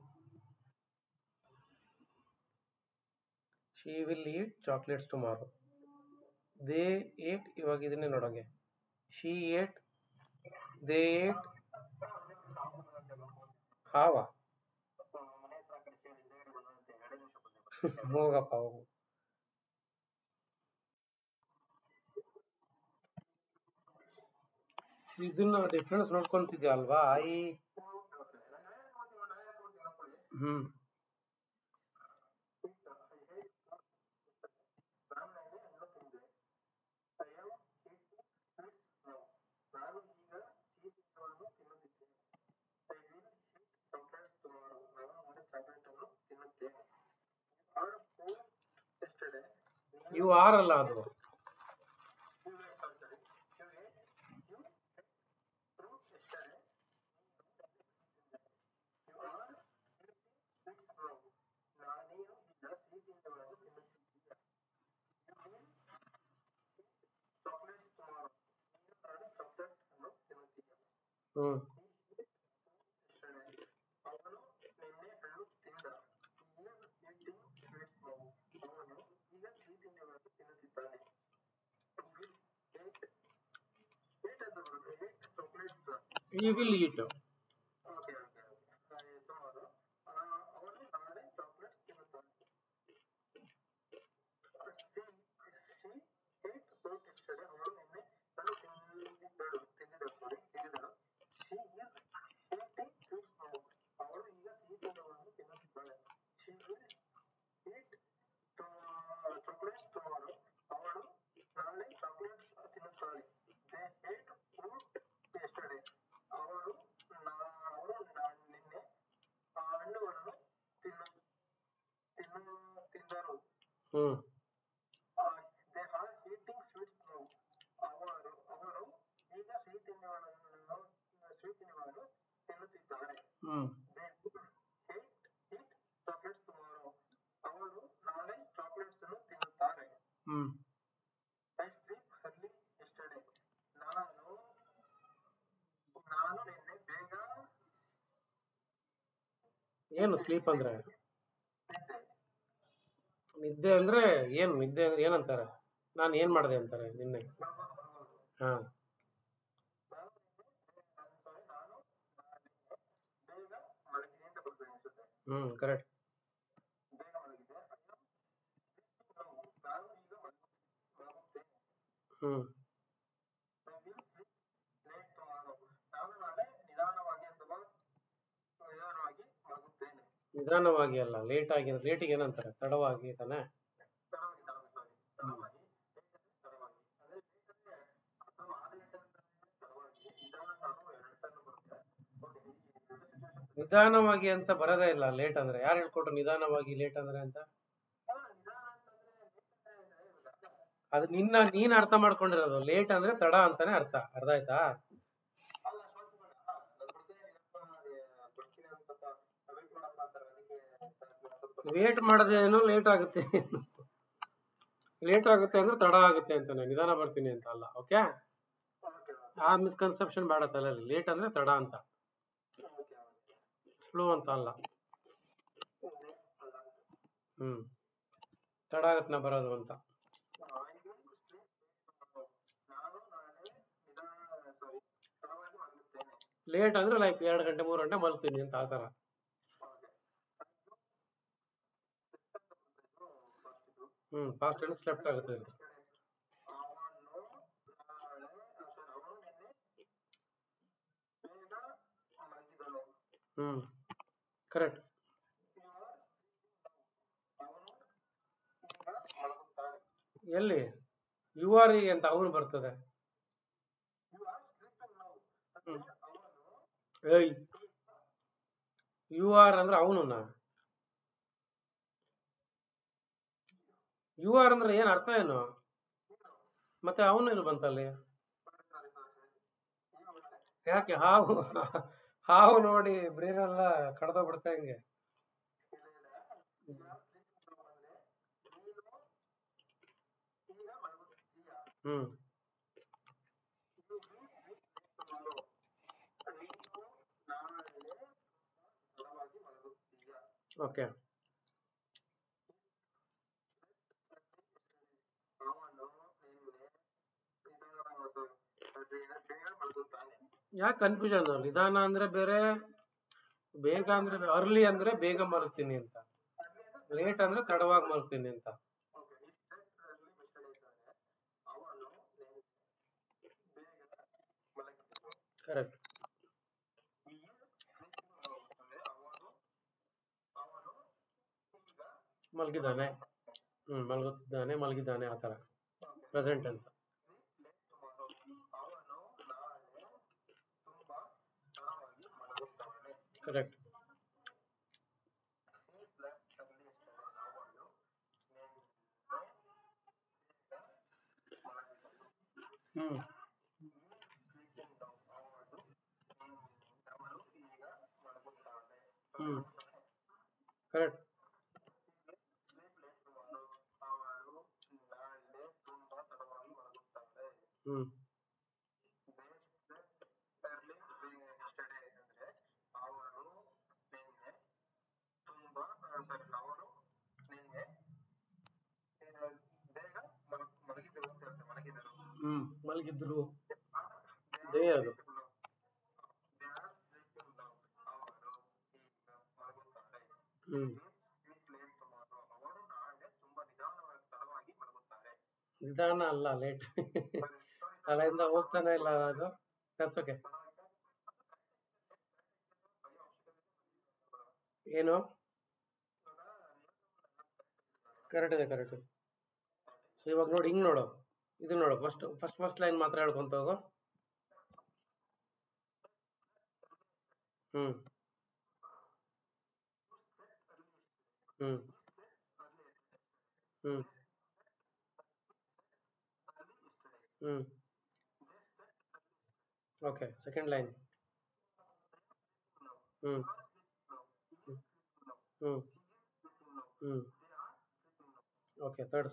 she will eat chocolates tomorrow they ate ಇವಾಗ ಇದನ್ನೇ ನೋಡೋಂಗೆ ಶಿ ಏಟ್ ದೇ ಏಟ್ ಹಾವ ಮನೆ ಹತ್ರ ಕಡೆ ಸೇರಿ ಹಿಂದೆಗಡೆ ಬಂದಂತೆ ಎರಡು ನಿಮಿಷ ಬಂದೆ ಹೋಗಪ್ಪ ಹೋಗು ಇದನ್ನ ಡಿಫ್ರೆನ್ಸ್ ನೋಡ್ಕೊಂತಿದ್ಯಾ ಅಲ್ವಾ ಐ ಹ್ಮ್ ನಾನು ಈಗ ಸಿಹಿ ತಿಂಡಿಗಳನ್ನು ತಿನ್ನುತ್ತಿದ್ದೇನೆ I will eat chocolates tomorrow ನಾನು ನಾಳೆ ಚಾಕ್ಲೇಟ್ ಅನ್ನು ತಿನ್ನುತ್ತೇನೆ are food yesterday you are ಅಲ್ಲ ಅದು you were sorry you ate you ate fruit yesterday you are eating sweets now ನಾನೇನು ಈಗ ಸಿಹಿ ತಿಂಡಿಗಳನ್ನು ತಿನ್ನುತ್ತಿದ್ದೀಯ you will ಚಾಕ್ಲೇಟ್ಸ್ ಟುಮಾರೋ ನೀನು ನಾಳೆ ಚಾಕ್ಲೇಟ್ ಅನ್ನು ತಿನ್ನುತ್ತೀಯ ಹ್ಮ್ ಅವನು ನಿನ್ನೆ ಹಣ್ಣು ತಿಂದ ಈಟಿಂಗ್ ಸ್ವೀಟ್ಸ್ ನಾವು ಅವನು ಈಗ ಸಿಹಿ ತಿಂಡಿಗಳನ್ನು ತಿನ್ನುತ್ತಿದ್ದಾನೆ ಏಟ್ ಏಟ್ ಅಂತ ಬರುತ್ತೆ ate chocolates you will eat okay okay ಸುಮಾರು ಅವನು ನಾಳೆ ಚಾಕ್ಲೇಟ್ಸ್ ತಿನ್ನುತ್ತಾನೆ ಸಿ ಏಟ್ ಫ್ರೂಟ್ ಎಸ್ಟರ್ಡೇ ಅವಳು ನಿನ್ನೆ ಹಣ್ಣು ತಿಂದಿದ್ದಳು ತಿಂದಿದ್ದಳು ಸಾರಿ ತಿಂದಿದ್ದಳು ಶಿ ಈಸ್ ಈಟಿಂಗ್ ಸ್ವೀಟ್ಸ್ ನಾವು ಅವಳು ಈಗ ಸಿಹಿ ತಿಂಡಿಗಳನ್ನು ತಿನ್ನುತ್ತಿದ್ದಾಳೆ she will eat chocolates tomorrow ಅವಳು ನಾಳೆ ಚಾಕ್ಲೇಟ್ಸ್ ತಿನ್ನುತ್ತಾಳೆ ದೇ ಏಟ್ ಫ್ರೂಟ್ ಎಸ್ಟರ್ಡೇ ಅವಳು ನಾ- ಅವರು ನಾ- ನಿನ್ನೆ ಆ ಹಣ್ಣುಗಳನ್ನು ತಿನ್ನು ತಿನ್ನು ತಿಂದರು ಹ್ಮ್ they are eating sweets now ಅವರು ಅವರು ಈಗ ಸಿಹಿ ತಿಂಡಿಗಳನ್ನು ಸಿಹಿ ತಿಂಡಿಗಳನ್ನು ತಿನ್ನುತ್ತಿದ್ದಾರೆ ಹ್ಮ್ they ate eat chocolates tomorrow ಅವರು ನಾಳೆ ಚಾಕ್ಲೇಟ್ಸ್ ಅನ್ನು ತಿನ್ನುತ್ತಾರೆ ಹ್ಮ್ ಐ ಸ್ಲೀಪ್ ಅರ್ಲಿ ಎಸ್ಟರ್ಡೇ ನಾನು ನಾನು ನಿನ್ನೆ ಬೇಗ ಏನು ಸ್ಲೀಪ್ ಅಂದ್ರೆ ನಿದ್ದೆ ನಿದ್ದೆ ಅಂದ್ರೆ ಏನು ನಿದ್ದೆ ಅಂದ್ರೆ ಏನಂತಾರೆ ನಾನು ಏನ್ ಮಾಡಿದೆ ಅಂತಾರೆ ನಿನ್ನೆ ಹಾ ಹ್ಮ್ ಕರೆಕ್ಟ್ ಬೇಗ ಮಲಗಿದೆ ಅಯ್ಯೋ ನಾವು ನಾನು ಈಗ ಮಲಗುತ್ತೇನೆ ಹ್ಮ್ I will sleep late tomorrow. ನಾನು ನಾಳೆ ನಿಧಾನವಾಗಿ ಅಥವಾ ನಿಧಾನವಾಗಿ ಮಲಗುತ್ತೇನೆ ನಿಧಾನವಾಗಿ ಅಲ್ಲ ಲೇಟ್ ಆಗಿ ಲೇಟಿಗೆ ಏನಂತಾರೆ ತಡವಾಗಿ ತಾನೆ ತಡವಾಗಿ ತಡವಾಗಿ ಸಾರಿ ತಡವಾಗಿ late ಅಂದ್ರೆ ತಡವಾಗಿ ಅದೇ late ಅಂದ್ರೆ ಅಥವಾ ಆರು ಗಂಟೆ ಅಂದ್ರೆ ತಡವಾಗಿ ನಿಧಾನ ನಾನು ಎರಡು ಟೈಮ್ ಬರುತ್ತೆ ಓಕೆ ಈ ಸಿಚುವೇಶನ್ ನಿಧಾನವಾಗಿ ಅಂತ ಬರೋದೇ ಇಲ್ಲ ಲೇಟ್ ಅಂದ್ರೆ ಯಾರು ಹೇಳ್ಕೊಟ್ರು ನಿಧಾನವಾಗಿ ಲೇಟ್ ಅಂದ್ರೆ ಅಂತ ಹಾ ನಿಧಾನ ಅಂತಂದ್ರೆ late ಅಂದ್ರೆ ಇರಲ್ಲ. ಅದು ನಿನ್ನ ನೀನ್ ಅರ್ಥ ಮಾಡ್ಕೊಂಡಿರೋದು ಲೇಟ್ ಅಂದ್ರೆ ತಡ ಅಂತಾನೆ ಅರ್ಥ ಅರ್ಥ ಆಯ್ತಾ ಅಲ್ಲ ಸ್ವಲ್ಪ ಬೇಡ ನನ್ನ ಜೊತೆ ಏನಪ್ಪ ಬರ್ತೀನಿ ಅಂತ ಸ್ವಲ್ಪ ವೇಟ್ ಮಾಡಪ್ಪ ಅಂತಾರೆ ಅದಕ್ಕೆ ಸ್ವಲ್ಪ ವೇಟ್ ಮಾಡದೇನೋ ಲೇಟ್ ಆಗುತ್ತೆ ಲೇಟ್ ಆಗುತ್ತೆ ಅಂದ್ರೆ ತಡ ಆಗುತ್ತೆ ಅಂತಾನೆ ನಿಧಾನ ಬರ್ತೀನಿ ಅಂತ ಅಲ್ಲ ಓಕೆ ಓಕೆ ಆ ಮಿಸ್ಕನ್ಸೆಪ್ಷನ್ ಬೇಡ ತಲೆಯಲ್ಲಿ ಲೇಟ್ ಅಂದ್ರೆ ತಡ ಅಂತ ಓಕೆ ಓಕೆ ಸ್ಲೋ ಅಂತ ಅಲ್ಲ ಅದೇ ಅಲ್ಲ ಹ್ಮ್ ತಡ ಆಗತ್ತೆ ನಾ ಬರೋದು ಅಂತ ನಾನು ನಾಳೆ ನಿಧಾನ ಸಾರಿ ತಡವಾಗಿ ಮಲಗುತ್ತೇನೆ ಲೇಟ್ ಅಂದ್ರೆ ಲೈಕ್ ಎರಡು ಗಂಟೆ ಮೂರು ಗಂಟೆ ಮಲ್ತೀನಿ ಅಂತ ಆ ಥರ ಹ್ಮ್ ಫಾಸ್ಟ್ ಅಂಡ್ ಸ್ಲೆಪ್ಟ್ ಆಗುತ್ತೆ ಇದು ಅವನು ನಾಳೆ ಸಾರಿ ಅವನು ನಿನ್ನೆ ಬೇಗ ಮಲಗಿದನು ಹ್ಮ್ ಕರೆಕ್ಟ್ ಅವನು ಈಗ ಮಲಗುತ್ತಾನೆ ಎಲ್ಲಿ ಯು ಆರ್ ಇ ಅಂತ ಅವನು ಬರ್ತದೆ ಯು ಆರ್ ಸ್ಲೀಪಿಂಗ್ ನೌ ಹ್ಮ್. ಅವನು ಏಯ್ ಯು ಆರ್ ಅಂದ್ರೆ ಅವನು ಯು ಆರ್ ಅಂದ್ರೆ ಏನ್ ಅರ್ಥ ಏನು ಮತ್ತೆ ಅವನು ಇಲ್ಲಿ ಬಂತಲ್ಲಿ ಸಾರಿ ಸಾರಿ ಸಾರಿ ಈಗ ಬಂದೆ ಯಾಕೆ ಹಾವು ಹಾವು ನೋಡಿ ಬ್ರೇನ್ ಎಲ್ಲ ಕಡ್ದೋಗ್ಬಿಡ್ತಾ ಹಿಂಗೆ ಇಲ್ಲ ಇಲ್ಲ ಯು ಆರ್ ಸ್ಲೀಪಿಂಗ್ ನೌ ಅಂದ್ರೆ ನೀನು ಈಗ ಮಲಗುತ್ತೀಯ ಹ್ಮ್ You will sleep tomorrow. ನೀನು ನಾಳೆ ತಡವಾಗಿ ಮಲಗುತ್ತೀಯ ಓಕೆ ಅವನು ನಿನ್ನೆ ನಿಧಾನ ಬೇಗ ಬೇಗ ಮಲಗುತ್ತಾನೆ ಯಾಕೆ ಕನ್ಫ್ಯೂಷನ್ ನಿಧಾನ ಅಂದ್ರೆ ಬೇರೆ ಬೇಗ ಅಂದ್ರೆ ಅರ್ಲಿ ಅಂದ್ರೆ ಬೇಗ ಮಲಗ್ತೀನಿ ಅಂತ ಲೇಟ್ ಅಂದ್ರೆ ತಡವಾಗಿ ಮಲಗ್ತೀನಿ ಅಂತ ಓಕೆ ಈ ಸೆಟ್ರಲ್ಲಿ ಮಿಸ್ಟೇಕ್ ಇದ್ದಾರೆ ಅವನು ನಿನ್ನೆ ಬೇಗ ಮಲಗಿದನು ಕರೆಕ್ಟ್ ಈ sleeping now ಅಂದ್ರೆ ಅವನು ಅವನು ಈಗ ಮಲಗಿದ್ದಾನೆ ಹ್ಮ್ ಮಲಗುತ್ತಿದ್ದಾನೆ ಮಲಗಿದ್ದಾನೆ ಆ ಥರ ಪ್ರೆಸೆಂಟ್ ಅಂತ ಲೇಟ್ tomorrow ಅವನು ನಾಳೆ ತುಂಬಾ ತಡವಾಗಿ ಮಲಗುತ್ತಾನೆ correct He slept early yesterday. ಅವನು ನಿನ್ನೆ ಬೇಗ ಮಲಗಿದನು. ಹ್ಮ್ He is sleeping now. ಅವನು ನಿನ್ನೆ- ಅವನು ಈಗ ಮಲಗುತ್ತಾನೆ. ಹ್ಮ್ ಕರೆಕ್ಟ್ Sleep late tomorrow. ಅವಳು ನಾಳೆ ತುಂಬಾ ತಡವಾಗಿ ಮಲಗುತ್ತಾಳೆ. ಹ್ಮ್ They slept early yesterday ಅಂದ್ರೆ ಅವಳು ನಿನ್ನೆ ತುಂಬಾ ಸಾರಿ ಅವರು ನಿನ್ನೆ ಆ, ಬೇಗ ಮಲ- ಮಲಗಿದ್ರು ಅಂತ ಹೇಳ್ತಾರೆ, ಮಲಗಿದರು ಹ್ಮ್ ಮಲಗಿದ್ರು They They are ಅದು. sleeping now. They are sleeping now. ಅವರು ಈಗ ಮಲಗುತ್ತಾರೆ ಹ್ಮ್ Sleep late tomorrow. ಅವರು ನಾಳೆ ತುಂಬಾ ನಿಧಾನವಾಗಿ ತಡವಾಗಿ ಮಲಗುತ್ತಾರೆ ನಿಧಾನ ಅಲ್ಲ ಲೇಟ್ Sorry, sorry, ತಲೆಯಿಂದ ಹೋಗ್ತಾನೆ ಇಲ್ಲ ಅದು ದಟ್ಸ್ ಓಕೆ ಏನು ಕರೆಕ್ಟ್ ಇದೆ ಕರೆಕ್ಟ್ ಸೊ ಇವಾಗ ನೋಡಿ ಹಿಂಗ್ ನೋಡು ಇದು ನೋಡು ಫಸ್ಟ್ ಫಸ್ಟ್ ಫಸ್ಟ್ ಲೈನ್ ಮಾತ್ರ ಹೇಳ್ಕೊಂತ ಹೋಗು ಹ್ಮ್ ಹ್ಮ್ ಹ್ಮ್ ಹ್ಮ್ ಓಕೆ ಸೆಕೆಂಡ್ ಲೈನ್ ಹ್ಮ್ ಹ್ಮ್ ಹ್ಮ್ ಓಕೆ ಥರ್ಡ್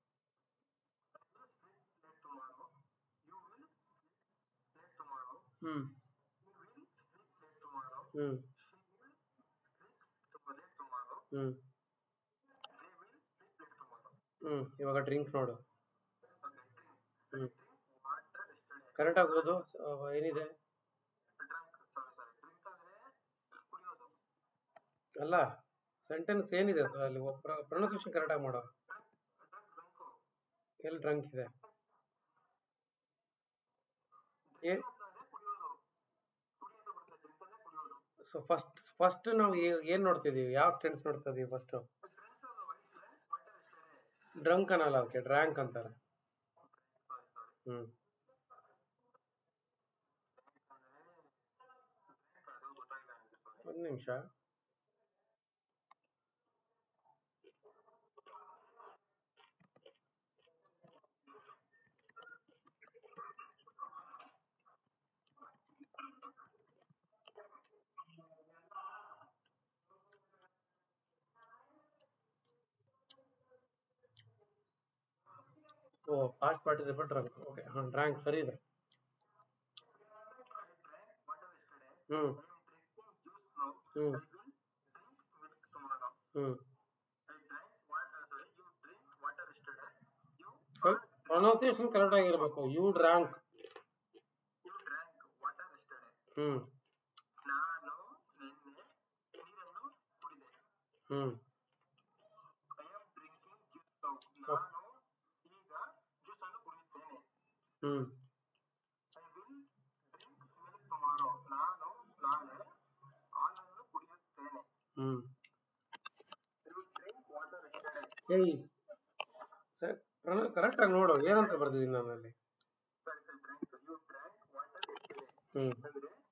ಹ್ಮ್ ಹ್ಮ್ ಹ್ಮ್ ಹ್ಮ್ ಇವಾಗ ಡ್ರಿಂಕ್ ನೋಡು ಹ್ಮ್ ಕರೆಕ್ಟಾಗಿ ಓದು ಆ, ಏನಿದೆ ಅಲ್ಲ ಸೆಂಟೆನ್ಸ್ ಏನಿದೆ ಸರ್ ಅಲ್ಲಿ ಪ್ರೊನೌನ್ಸಿಯೇಷನ್ ಕರೆಕ್ಟಾಗಿ ಮಾಡೋ ಡ್ರಂಕ್ ಎಲ್ಲಿ ಡ್ರಂಕ್ ಇದೆ ಏ ಅಂತಂದ್ರೆ ಕುಡಿಯೋದು ಕುಡಿ ಅಂತ ಬರ್ತದೆ ಡ್ರಿಂಕ್ ಅಂದ್ರೆ ಕುಡಿಯೋದು ಸೊ ಫಸ್ಟ್ ಫಸ್ಟ್ ನಾವು ಏನು ನೋಡ್ತಿದ್ದೀವಿ ಯಾವ ಟೆನ್ಸ್ ನೋಡ್ತಾ ಇದೀವಿ ಫಸ್ಟು ಡ್ರಿಂಕ್ಸ್ ಅದು ವೈಟ್ ವಾಟರ್ ಎಷ್ಟೇ ಡ್ರಂಕ್ ಅನ್ನಲ್ಲ ಅದಕ್ಕೆ ಡ್ರ್ಯಾಂಕ್ ಅಂತಾರೆ ಸಾರಿ ಸಾರಿ ಹ್ಞೂ ಅಂದ್ರೆ ಡ್ರಿಂಕ್ ಅದು ಗೊತ್ತಾಗಿಲ್ಲ ನನಗೆ ಸಾರಿ ಒಂದು ನಿಮಿಷ ಓ ಪಾಸ್ಟ್ ಪಾರ್ಟಿಸಿಪಲ್ ಡ್ರಂಕ್ ಓಕೆ ಹಾಂ ಡ್ರ್ಯಾಂಕ್ ಸರಿ ಇದೆ ವಾಟರ್ ಎಷ್ಟೇ ಹ್ಞೂ I am drinking juice now. ಹ್ಞೂ I will drink milk tomorrow. ಹ್ಞೂ I drank water. Sorry, you drink water yesterday. You pronunciation correct ಆಗಿರ್ಬೇಕು you drank you drank water yesterday. ಹ್ಞೂ ನಾನು ನಿನ್ನೆ ನೀರನ್ನು ಕುಡಿದೆ. ಹ್ಞೂ I am drinking juice now. ನಾನು ಈಗ ಜ್ಯೂಸ್ ಅನ್ನು ಕುಡಿಯುತ್ತೇನೆ. ಹ್ಞೂ I will drink milk tomorrow. ನಾನು ನಾಳೆ ಹಾಲನ್ನು ಕುಡಿಯುತ್ತೇನೆ. ಹ್ಞೂ You drink water yesterday. ಏಯ್ ಸರ್ ಕರೆಕ್ಟಾಗಿ ನೋಡು ಏನಂತ ಬರ್ದಿದ್ದೀನಿ ನಾನು ಅಲ್ಲಿ ಸರಿ ಸರಿ drank. You drank water yesterday. ಹ್ಞೂ ಅಂದ್ರೆ ನೀನು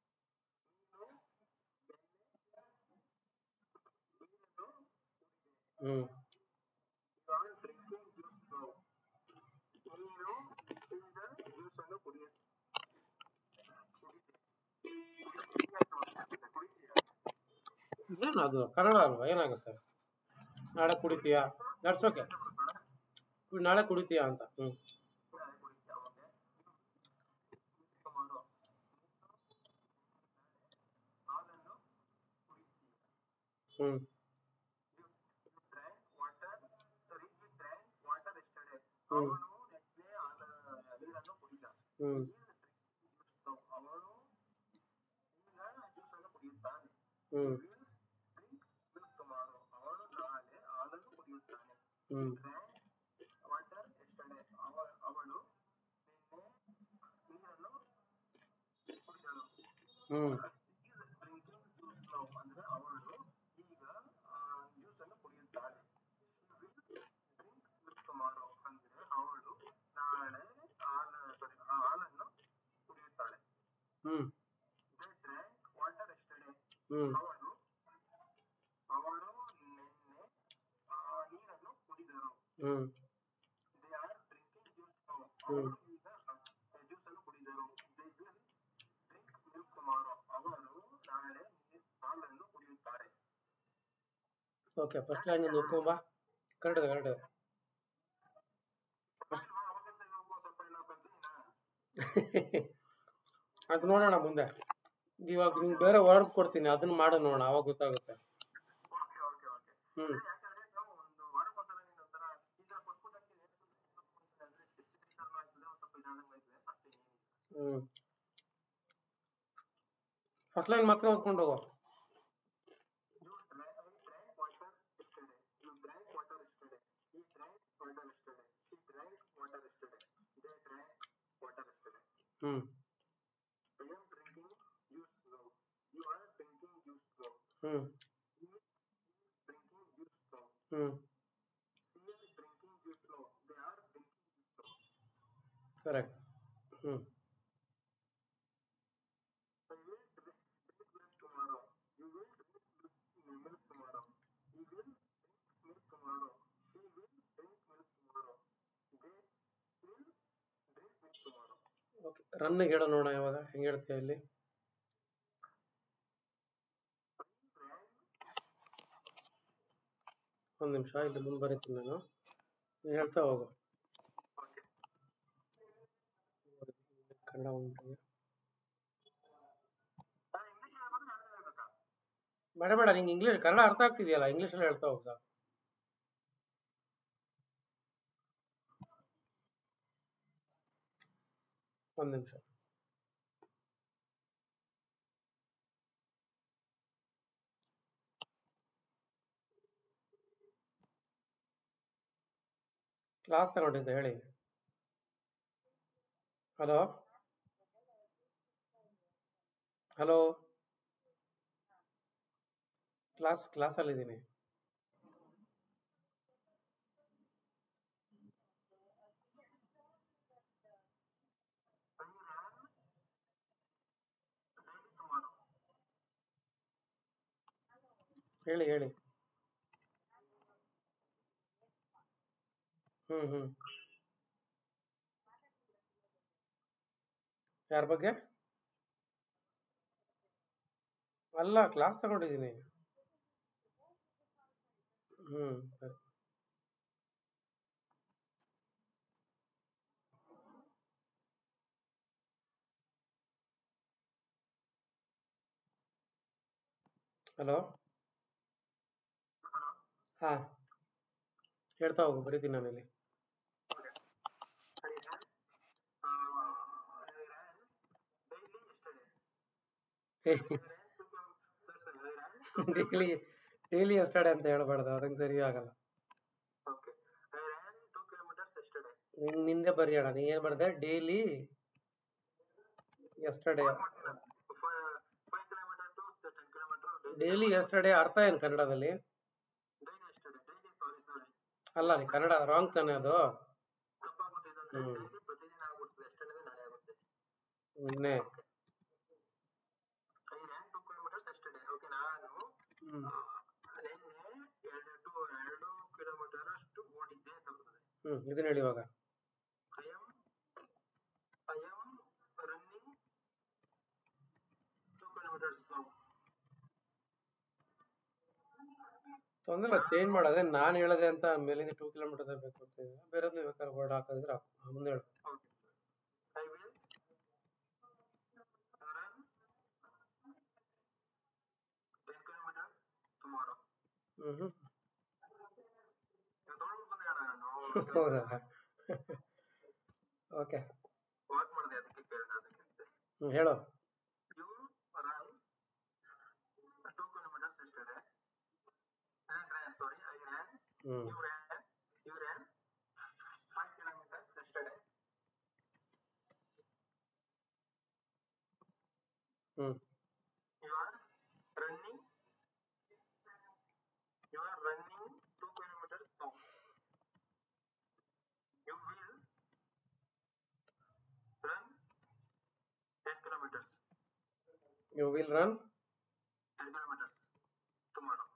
ಹ್ಞೂ You are drinking juice now. ನೀನು ಈಗ ಜ್ಯೂಸ್ ಅನ್ನು ಕುಡಿಯ ಏನು ಅದು ಕನ್ನಡ ಅಲ್ವಾ ಏನಾಗುತ್ತೆ ನಾಳೆ ಕುಡಿತೀಯಾ ದಟ್ಸ್ ಓಕೆ ನಾಳೆ ಕುಡಿತೀಯಾ ಅಂತ ಹ್ಞೂ ಹಾಲನ್ನು ಕುಡಿತೀಯ ಹ್ಞೂ You drank water, sorry, you drank water yesterday. ಹ್ಮ್. ಅವನು ನೆನ್ನೆ ಹಾಲ ನೀರನ್ನು ಕುಡಿದ. ಹ್ಞೂ He is drinking juice now. ಅವನು ಈಗ ಜ್ಯೂಸ್ ಅನ್ನು ಕುಡಿಯುತ್ತಾನೆ. ಹ್ಞೂ He will drink milk tomorrow. ಅವನು ನಾಳೆ ಹಾಲನ್ನು ಕುಡಿಯುತ್ತಾನೆ. ಹ್ಞೂ Drank water yesterday. ಅವ ಅವಳು ನಿನ್ನೆ ನೀರನ್ನು ಕುಡಿದಳು. ಹ್ಞೂ He is drinking juice now. ಅಂದ್ರೆ ಅವಳು ಈಗ ಜ್ಯೂಸ್ ಅನ್ನು ಕುಡಿಯುತ್ತಾಳೆ. She will drink milk tomorrow. ಅಂದ್ರೆ ಅವಳು ನಾಳೆ ಹಾಲ sorry, ಆ ಹಾಲನ್ನು ಕುಡಿಯುತ್ತಾಳೆ. ಹ್ಞೂ They drank water yesterday. ಹ್ಞೂ ಅವರು ಅವರು ನಿನ್ನೆ ಆ ನೀರನ್ನು ಕುಡಿದರು. ಹ್ಞೂ They are drinking juice now. ಹ್ಮ್. ಅವರು ಈಗ ಜ್ಯೂಸ್ ಅನ್ನು ಕುಡಿದರು. They will drink milk tomorrow. ಅವರು ನಾಳೆ ನೀರ್- ಹಾಲನ್ನು ಕುಡಿಯುತ್ತಾರೆ. ಓಕೆ ಫಸ್ಟ್ ಲೈನ್ ನೋಡ್ಕೊಂಬ ಕರೆಕ್ಟ್ ಇದೆ ಕರೆಕ್ಟ್ ಇದೆ ಅಲ್ವಾ? ಅವಾಗಂತ ಇವಾಗ ಸ್ವಲ್ಪ ಎಲ್ಲ ಕಲ್ತಿದ್ದೀನಾ? ಅದು ನೋಡೋಣ ಮುಂದೆ ಇವಾಗ ನಿಮ್ಗೆ ಬೇರೆ ವರ್ಕ್ ಕೊಡ್ತೀನಿ ಅದನ್ನ ಮಾಡು ನೋಡೋಣ ಅವಾಗ ಗೊತ್ತಾಗುತ್ತೆ ಓಕೆ ಓಕೆ ಓಕೆ ಹ್ಞೂ ಯಾಕಂದ್ರೆ ನಾವು ಒಂದು ವಾರಕ್ಕೊಂದ್ಸಲ ನೀನು ಒಂಥರ ಈಗ ಕೊಟ್ಬಿಟ್ಟಂಗೆ ಅಂದ್ರೆ ಡಿಸ್ಟ್ರಿಬ್ಯೂಷನ್ ಆಗ್ತದೆ ಒಂದು ಸ್ವಲ್ಪ ಇದಾದಂಗೆ ಆಯ್ತದೆ ಅಷ್ಟೇ ಏನಿಲ್ಲ. ಹ್ಞೂ ಫಸ್ಟ್ ಲೈನ್ ಮಾತ್ರ ಓದ್ಕೊಂಡು ಹೋಗು You drank, I drank water yesterday. You drank water yesterday. He drank water yesterday. She drank water yesterday. They drank water yesterday. ಹ್ಞೂ I am drinking juice now. You are drinking juice now. ಹ್ಞೂ He is drinking juice now. ಹ್ಞೂ She is drinking juice now. They are drinking juice now. Correct ಹ್ಞೂ I will drink, drink milk tomorrow. You will drink milk, milk tomorrow. He will drink milk tomorrow. She will drink milk tomorrow. They will drink milk tomorrow. Okay ರನ್ನಿಗೆ ಹೇಳೋ ನೋಡೋಣ ಇವಾಗ ಹೆಂಗೆ ಹೇಳ್ತೀಯ ಇಲ್ಲಿ ಒಂದು ನಿಮಿಷ ಇಲ್ಲಿ ಮುಂದೆ ಬರೀತೀನಿ ನಾನು ನೀನ್ ಹೇಳ್ತಾ ಹೋಗು ಕನ್ನಡ ಉಂಟು ನಾನು ಇಂಗ್ಲೀಷ್ ಹೇಳ್ಬೋದು ಕನ್ನಡ ಹೇಳ್ಬೇಕಾ ಬೇಡ ಬೇಡ ನಿಂಗೆ ಇಂಗ್ಲೀಷ್ ಕನ್ನಡ ಅರ್ಥ ಆಗ್ತಿದೆಯಲ್ಲ ಇಂಗ್ಲೀಷಲ್ಲಿ ಹೇಳ್ತಾ ಹೋಗು ಸಾಕು ಒಂದು ನಿಮಿಷ ಕ್ಲಾಸ್ ತಗೊಂಡಿದ್ದೆ ಹೇಳಿ ಹಲೋ ಹಲೋ ಕ್ಲಾಸ್ ಕ್ಲಾಸಲ್ಲಿದ್ದೀನಿ I ran daily tomorrow. ಹೇಳಿ ಹೇಳಿ ಹ್ಮ್ ಹ್ಮ್ ಯಾರ ಬಗ್ಗೆ ಅಲ್ಲ ಕ್ಲಾಸ್ ತಗೊಂಡಿದ್ದೀನಿ ಹ್ಮ್ ಸರಿ ಹಲೋ Hello. ಹಾ ಹೇಳ್ತಾ ಹೋಗು ಬರೀತೀನಿ ನಾನು ಇಲ್ಲಿ Okay. I ran. Uh, I ran daily yesterday. I ran two kilometers. I ran two daily daily yesterday ಅಂತ ಹೇಳ್ಬಾರ್ದು ಅದಂಗೆ ಸರಿ ಆಗಲ್ಲ Okay. I ran two kilometers yesterday. ನಿನ್ ನಿಂದೆ ಬರೆಯೋಣ ನೀ ಏನ್ ಮಾಡಿದೆ ಡೈಲಿ ಎಸ್ಟರ್ಡೇ What ಮಾಡ್ತೀರಾ? Five five kilometer to the ten kilometer daily. Daily yesterday ಅರ್ಥ ಏನು ಕನ್ನಡದಲ್ಲಿ Daily yesterday. Daily sorry sorry. ಅಲ್ಲ ನೀ ಕನ್ನಡ ರಾಂಗ್ ತಾನೆ ಅದು ತಪ್ಪಾಗುತ್ತೆ ಇದಂದ್ರೆ ಹ್ಮ್. daily ಪ್ರತಿದಿನ ಆಗ್ಬಿಡ್ತದೆ yesterday ನಾಳೆ ಆಗುತ್ತೆ. ನಿನ್ನೆ I ran two kilometers yesterday. Okay ನಾನು ಹ್ಮ್ ಆ, ನಿನ್ನೆ ಎರಡು ಟು ಎರಡು ಕಿಲೋಮೀಟರ್ ಅಷ್ಟು ಓಡಿದ್ದೆ ಅಂತ ಬರ್ತದೆ. ಹ್ಮ್ ಇದನ್ನ ಹೇಳಿ ಇವಾಗ I am I am running two kilometers now. ತೊಂದ್ರೆ ಚೇಂಜ್ ಮಾಡೋದೆ ನಾನು ಹೇಳದೆ ಅಂತ ಮೇಲಿಂದ ಟೂ ಕಿಲೋಮೀಟರ್ಸ್ ಬೇಕು ಅಂತ ಇದೆ ಬೇರೆದ್ನ ಬೇಕಾದ್ರೆ ವರ್ಡ್ ಹಾಕಿದ್ರೆ ಹಾಕು ಹಾ, ಮುಂದೆ ಹೇಳು Okay. I will run ten kilometers tomorrow. ಹ್ಮ್ ಹ್ಮ್ ಇದು ತೊಗೊಂಡು ಬಂದೆ ಅಣ್ಣ ನಾನು ಹೌದಾ ಓಕೆ ವಾಕ್ ಮಾಡಿದೆ ಅದಕ್ಕೆ ಕೇಳಿದೆ ಅದಕ್ಕೆ ಹ್ಮ್ ಹೇಳು You run two kilometers yesterday. I ran, sorry, I ran. Hmm You ran. You ran five kilometers yesterday. Hmm You are running. You are running two kilometers now. You will run ten kilometers. You will run Ten kilometers tomorrow.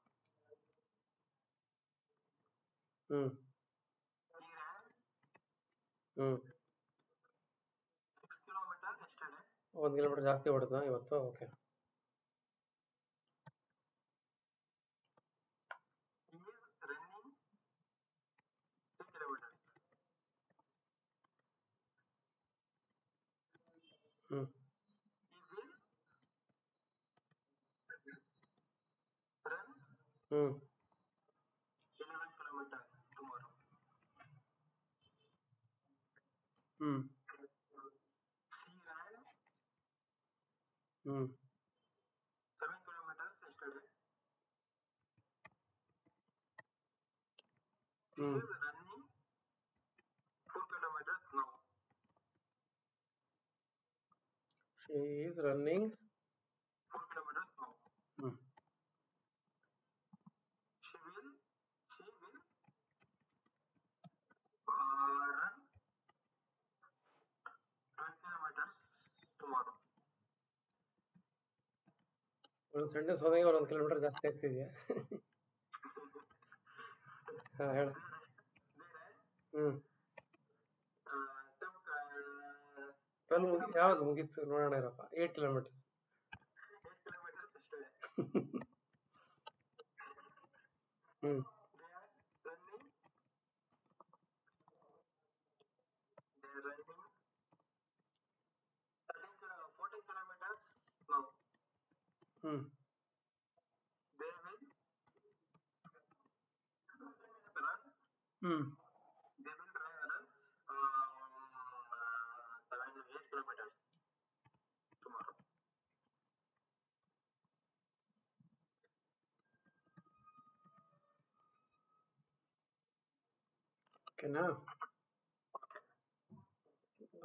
Hmm He ran hmm six kilometers yesterday. ಒಂದು kilometre ಜಾಸ್ತಿ ಹೊಡೆದ ಇವತ್ತು okay He is running three kilometers. Hmm He will run hmm 11 kilometers tomorrow. Hmm She ran hmm 7 kilometers yesterday. She hmm is running 4 kilometers now. She is running 4 kilometers now. Hmm She will, she will uh, run 12 kilometers tomorrow. ಒಂದು sentence ಹೋದಾಗ ಒಂದೊಂದು kilometre ಜಾಸ್ತಿ ಆಗ್ತಿದೆಯಾ ಹಾಂ ಹೇಳು They ran hmm uh, some, uh, twelve ಮುಗಿ ಯಾವ್ದು ಮುಗೀತು ನೋಡೋಣ ಇರಪ್ಪ eight kilometres 8 kilometers yesterday. Hmm They are running. They are running 13 kilo, 14 kilometers now. Hmm They will run. Hmm They will try run um, uh, seven, eight kilometers tomorrow. ಓಕೆನಾ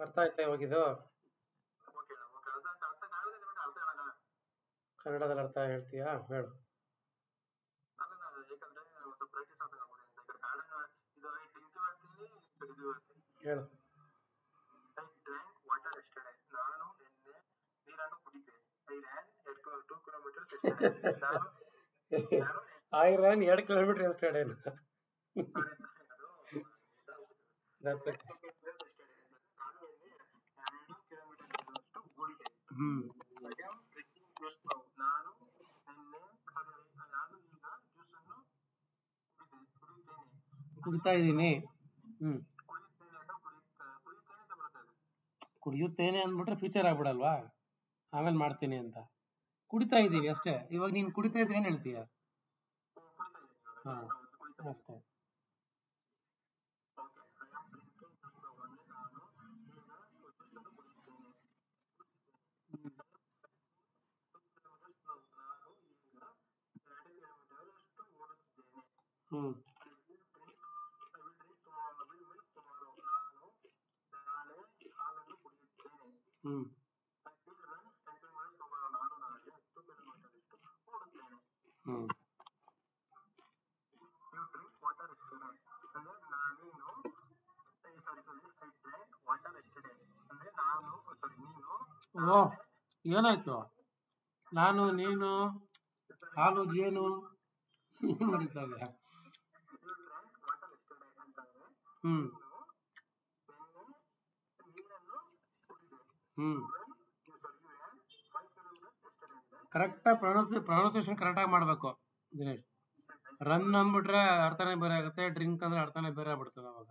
ಅರ್ಥ ಆಯ್ತಾ ಇವಾಗಿದು okay okay ಅರ್ಥ ಅರ್ಥ ಆಗದೆ ನಿಮಗೆ ಅರ್ಥ ಆಗಲ್ಲ ಕನ್ನಡದಲ್ಲಿ ಅರ್ಥ ಹೇಳ್ತೀಯಾ ಹೇಳು ಅಲ್ಲ ನಾನು ಯಾಕಂದ್ರೆ ಒಂದು ಪ್ರಾಕ್ಟೀಸ್ ಆದಾಗ ಆಗೋದು ಅಂತ ಈ ಕಡೆ ಕಾರಣ ಇದು ಐ ಡ್ರಿಂಕ್ ಮಾಡ್ತೀನಿ ಈ ಕಡೆ ಇದು ಮಾಡ್ತೀನಿ ಹೇಳು ಐ ಡ್ರ್ಯಾಂಕ್ ವಾಟರ್ ಎಸ್ಟರ್ಡೇ ನಾನು ನಿನ್ನೆ ನೀರನ್ನು ಕುಡಿದೆ I ran at two kilometres yesterday ನಾನು ನಾನು ಐ ರನ್ ಎರಡು ಕಿಲೋಮೀಟರ್ ಎಸ್ಟರ್ಡೇ ಅದು ದಟ್ಸ್ ಇಟ್ ನಾನು ನಿನ್ನೆ ಎರಡು ಕಿಲೋಮೀಟರ್ ಓಡಿದೆ ಹ್ಞೂ I am drinking juice now. ನಾನು ನಿನ್ನೆ sorry, ನಾನು ಈಗ ಜ್ಯೂಸ್ ಅನ್ನು ಕುಡಿದೆ ಕುಡಿಯುತ್ತೇನೆ ಕುಡಿತಾ ಇದ್ದೀನಿ ಹ್ಞೂ ಕುಡಿಯುತ್ತೇನೆ ಅಂತ ಕುಡಿಯುತ್ತ ಕುಡಿಯುತ್ತೇನೆ ಅಂತ ಬರ್ತದೆ ಕುಡಿಯುತ್ತೇನೆ ಅಂದ್ಬಿಟ್ರೆ ಫ್ಯೂಚರ್ ಆಗ್ಬಿಡಲ್ವಾ ಆಮೇಲೆ ಮಾಡ್ತೀನಿ ಅಂತ ಕುಡಿತಾ ಇದ್ದೀವಿ ಅಷ್ಟೇ ಇವಾಗ ನೀನು ಕುಡಿತಾ ಇದ್ರೆ ಏನು ಹೇಳ್ತೀಯ ಕುಡಿತಾ ಇದ್ದೀನಿ ಇವಾಗ. ಹಾಂ ಹೌದು, ಕುಡಿತಾ ಇದ್ದೀನಿ. ಅಷ್ಟೇ Okay, I am drinking juice now. ಅಂದ್ರೆ ನಾನು ಈಗ ಜ್ಯೂಸ್ ಅನ್ನು ಕುಡಿಯುತ್ತೇನೆ kilometers now. ನಾನು ಈಗ ಎರಡು ಕಿಲೋಮೀಟರ್ ಅಷ್ಟು ಓಡುತ್ತಿದ್ದೇನೆ ಹ್ಞೂ I will drink I will drink tomorrow. I will milk tomorrow. ನಾನು ನಾಳೆ ಹಾಲನ್ನು ಕುಡಿಯುತ್ತೇನೆ ಹ್ಞೂ I will run 10 kilometers tomorrow. ನಾನು ನಾಳೆ ಹತ್ತು ಕಿಲೋಮೀಟರ್ ಅಷ್ಟು ಓಡುತ್ತೇನೆ ಹ್ಞೂ You drink water yesterday. ಅಂದ್ರೆ ನಾನೇನು sorry sorry I drank water yesterday. ಅಂದ್ರೆ ನಾನು ಸಾರಿ ನೀನು ಓ ಏನಾಯ್ತು ನಾನು ನೀನು ಹಾಲು ಜೇನು ಏನು ನಡೀತಾ ಇದೆ you drank water yesterday ಅಂತಂದ್ರೆ ಹ್ಞೂ ನೀನು ನಿನ್ನೆ ನೀರನ್ನು ಕುಡಿದೆ ಹ್ಞೂ run you sorry you ran 5 kilometers yesterday ಅಂದ್ರೆ ಕರೆಕ್ಟಾಗಿ ಪ್ರೊನೌನ್ಸಿ ಪ್ರೊನೌನ್ಸಿಯೇಷನ್ ಕರೆಕ್ಟಾಗಿ ಮಾಡಬೇಕು ದಿನೇಶ್ ರನ್ ಅಂದ್ಬಿಟ್ರೆ ಅರ್ಥನೇ ಬೇರೆ ಆಗುತ್ತೆ ಡ್ರಿಂಕ್ ಅಂದ್ರೆ ಅರ್ಥನೇ ಬೇರೆ ಆಗ್ಬಿಡ್ತದೆ ಅವಾಗ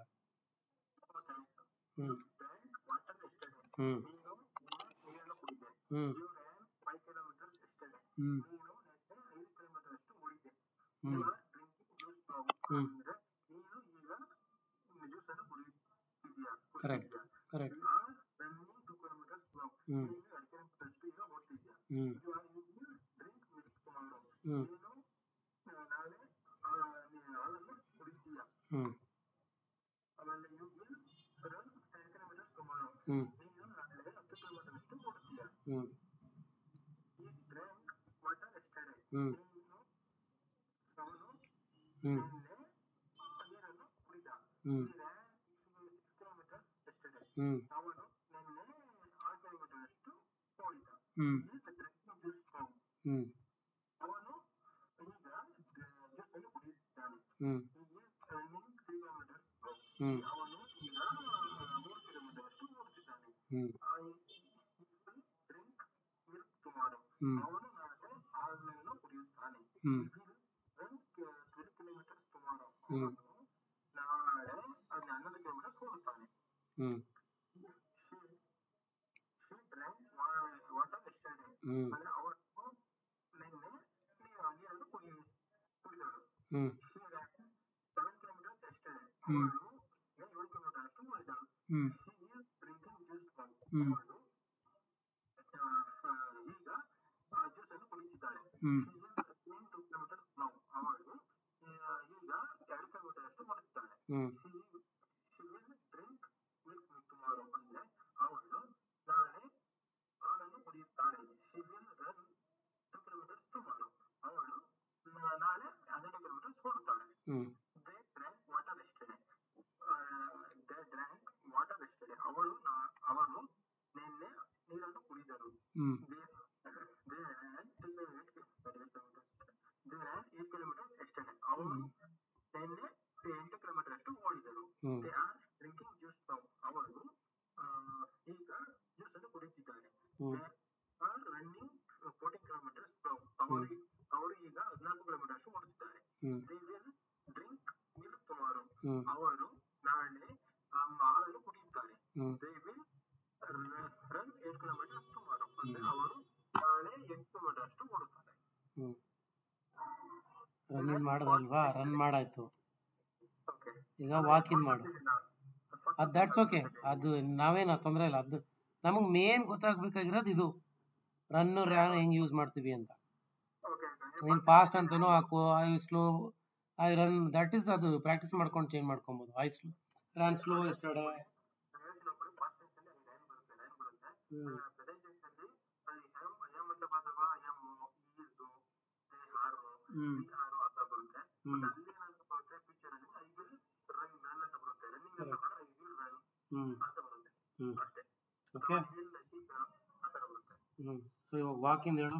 ಹ್ಞೂ drank water yesterday. ಹ್ಞೂ ನೀನು ನಿನ್ನೆ ನೀರನ್ನು ಕುಡಿದೆ ಹ್ಞೂ you ran 5 kilometers yesterday. ಹ್ಞೂ ನೀನು ನೆನ್ನೆ ಐದು ಕಿಲೋಮೀಟರ್ ಅಷ್ಟು ಓಡಿದೆ ಹ್ಞೂ you are drinking juice now. ಹ್ಮ್. ಅಂದ್ರೆ ನೀನು ಈಗ ಜ್ಯೂಸ್ ಅನ್ನು ಕುಡಿಯುತ್ತಿದ್ಯಾ ಕರೆಕ್ಟ್ ಕುಡಿಯುತ್ತಿದ್ಯಾ correct you are running two kilometers now. Hmm. ನೀನು ಎರಡು ಕಿಲೋಮೀಟರ್ ಅಷ್ಟು ಈಗ ಓಡ್ತಿದ್ಯಾ ಹ್ಞೂ you are you will drink milk tomorrow. ಹ್ಞೂ ನೀನು ಆ, ನಾಳೆ ಆ, ನೀನು ಹಾಲನ್ನು ಕುಡಿತೀಯಾ ಹ್ಞೂ ಆಮೇಲೆ you will run 10 kilometers tomorrow. ಹ್ಞೂ ನೀನು ನಾಳೆ ಹತ್ತು ಕಿಲೋಮೀಟರ್ ಅಷ್ಟು ಓಡ್ತೀಯಾ ಹ್ಞೂ he drank water yesterday. ಹ್ಞೂ ನೀನು ಅವನು ಹ್ಞೂ ನಿನ್ನೆ ನೀರನ್ನು ಕುಡಿದ ಹ್ಞೂ he ran six kilometers yesterday. ಹ್ಞೂ ಅವನು ನಿನ್ನೆ ಆರು ಕಿಲೋಮೀಟರ್ ಅಷ್ಟು ಓಡಿದ ಹ್ಞೂ He is drinking juice now. ಹ್ಞೂ ಅವನು ಈಗ ಜ್ಯೂಸ್ ಅನ್ನು ಕುಡಿಯುತ್ತಿದ್ದಾನೆ ಹ್ಞೂ He is running three kilometers now. ಹ್ಞೂ ಅವನು ಈಗ ಮೂರು ಕಿಲೋಮೀಟರ್ ಅಷ್ಟು ಓಡುತ್ತಿದ್ದಾನೆ ಹ್ಞೂ I will drink milk tomorrow. ಹ್ಞೂ ಅವನು ನಾಳೆ ಹಾಲನ್ನು ಕುಡಿಯುತ್ತಾನೆ ಹ್ಞೂ He will run twelve kilometres tomorrow. Hmm. ಅವನು ನಾಳೆ ಅಲ್ಲಿ ಹನ್ನೊಂದು ಕಿಲೋಮೀಟರ್ ಓಡುತ್ತಾನೆ ಹ್ಞೂ She she drank wa- water yesterday. ಹ್ಞೂ ಅಂದ್ರೆ ಅವನು ನಿನ್ನೆ ನೀರು ನೀರನ್ನು ಕುಡಿ ಕುಡಿದಳು ಹ್ಞೂ She ran seven kilometers yesterday. ಹ್ಮ್. ಅವಳು ಏಳು ಕಿಲೋಮೀಟರ್ ಅಷ್ಟು ಓಡಿದಳು ಹ್ಞೂ She is drinking juice now. ಹ್ಮ್. ಅವಳು ಆ, ಆ, ಈಗ ಆ ಜ್ಯೂಸ್ ಅನ್ನು ಕುಡಿತಿದ್ದಾಳೆ ಹ್ಞೂ She is running two kilometers now. ಅವಳು ಆ, ಈಗ ಎರಡು ಕಿಲೋಮೀಟರ್ ಅಷ್ಟು ಓಡುತ್ತಿದ್ದಾಳೆ ಹ್ಞೂ She she will drink milk tomorrow. ಅಂದ್ರೆ ಅವಳು ನಾಳೆ ಹಾಲನ್ನು ಕುಡಿಯುತ್ತಾಳೆ She will run two kilometers tomorrow. ಅವಳು ನಾ- ನಾಳೆ ಹನ್ನೆರಡು ಕಿಲೋಮೀಟರ್ ಓಡುತ್ತಾಳೆ ಹ್ಞೂ They drank water yesterday. ಆ, they drank water yesterday. ಅವಳು ನಾ- ಅವರು ನಿನ್ನೆ ನೀರನ್ನು ಕುಡಿದರು ಹ್ಞೂ They they ran till the eight ki- sorry, eight kilometers. They ran eight kilometers yesterday. ಅವರು ನಿನ್ನೆ ಎಂಟು ಕಿಲೋಮೀಟರ್ ಅಷ್ಟು ಓಡಿದರು ಹ್ಞೂ they are drinking juice now ಅವರು ಆ, ಈಗ ಜ್ಯೂಸ್ ಅನ್ನು ಕುಡಿಯುತ್ತಿದ್ದಾರೆ ಹ್ಞೂ they are running fourteen kilometres now ಅವರು ಅವರು ಈಗ ಹದಿನಾಲ್ಕು ಕಿಲೋಮೀಟರ್ ಅಷ್ಟು ಓಡುತ್ತಿದ್ದಾರೆ ಹ್ಞೂ they will drink milk tomorrow ಹ್ಞೂ ಅವರು ನಾಳೆ ಆ ಹಾಲನ್ನು ಕುಡಿಯುತ್ತಾರೆ ಹ್ಞೂ they will run eight kilometres tomorrow ಅಂದ್ರೆ ಅವರು ನಾಳೆ ಎಂಟು ಕಿಲೋಮೀಟರ್ ಅಷ್ಟು ಓಡುತ್ತಾರೆ ಹ್ಞೂ ರನ್ನಿಂಗ್ ಮಾಡೋದಲ್ವಾ ರನ್ ಮಾಡಾಯ್ತು ಓಕೆ ಈಗ ವಾಕಿಂಗ್ ಮಾಡು ಅದು ದ್ಯಾಟ್ಸ್ ಓಕೆ ಅದು ನಾವೇನು ತೊಂದರೆ ಇಲ್ಲ ಅದು ನಮಗೆ ಮೇನ್ ಗೊತ್ತಾಗಬೇಕಾಗಿರೋದು ಇದು ರನ್ನು ರ್ಯಾನ್ ಹೆಂಗೆ ಯೂಸ್ ಮಾಡ್ತೀವಿ ಅಂತ ಓಕೆ ನೀನು ಫಾಸ್ಟ್ ಅಂತನೂ ಹಾಕು I slow I run that is ಅದು ಪ್ರಾಕ್ಟೀಸ್ ಮಾಡ್ಕೊಂಡು ಚೇಂಜ್ ಮಾಡ್ಕೊಬೋದು I slow run slow yesterday ಹೇಳ್ತೀನಿ ಫಾಸ್ಟ್ ಟೆನ್ಸ್ ಅಲ್ಲಿ ಹ್ಮ್ ಪ್ರದೇಶದಲ್ಲಿ ಎಂ ಎಂ ಅಂತ ಬಂದವ ಎಂ ಈಸು ಆರು ಹ್ಮ್ ಈ ಆರು ಅಂತ ಬರುತ್ತೆ ಹ್ಮ್ ಬಟ್ ಅಲ್ಲಿ ಏನಂತ ಬರುತ್ತೆ ಪಿಕ್ಚರ್ ಅಲ್ಲಿ ಐ ವಿಲ್ ರನ್ ರನ್ ಅಂತ ಬರುತ್ತೆ ರನ್ನಿಂಗ್ ಅಂತ ಬರಲ್ಲ ಐ ವಿಲ್ ರನ್ ಹ್ಮ್ ಅಂತ ಬರುತ್ತೆ ಹ್ಮ್ ಅಷ್ಟೇ ಓಕೆ ಐ ವಿಲ್ ಕೀಪ್ ಆ ಥರ ಬರುತ್ತೆ ಹ್ಮ್ ಸೊ ಇವಾಗ ವಾಕಿಂದ ಹೇಳು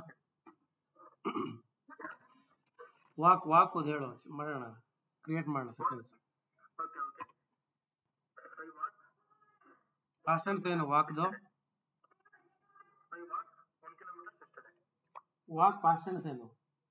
ವಾಕ್ ವಾಕ್ ಓದ್ ಹೇಳು ಮಾಡೋಣ ಕ್ರಿಯೇಟ್ ಮಾಡೋಣ seconds okay okay I walk fast tense ಏನು ವಾಕ್ದು I walk one kilometre yesterday walk fast tense ಏನು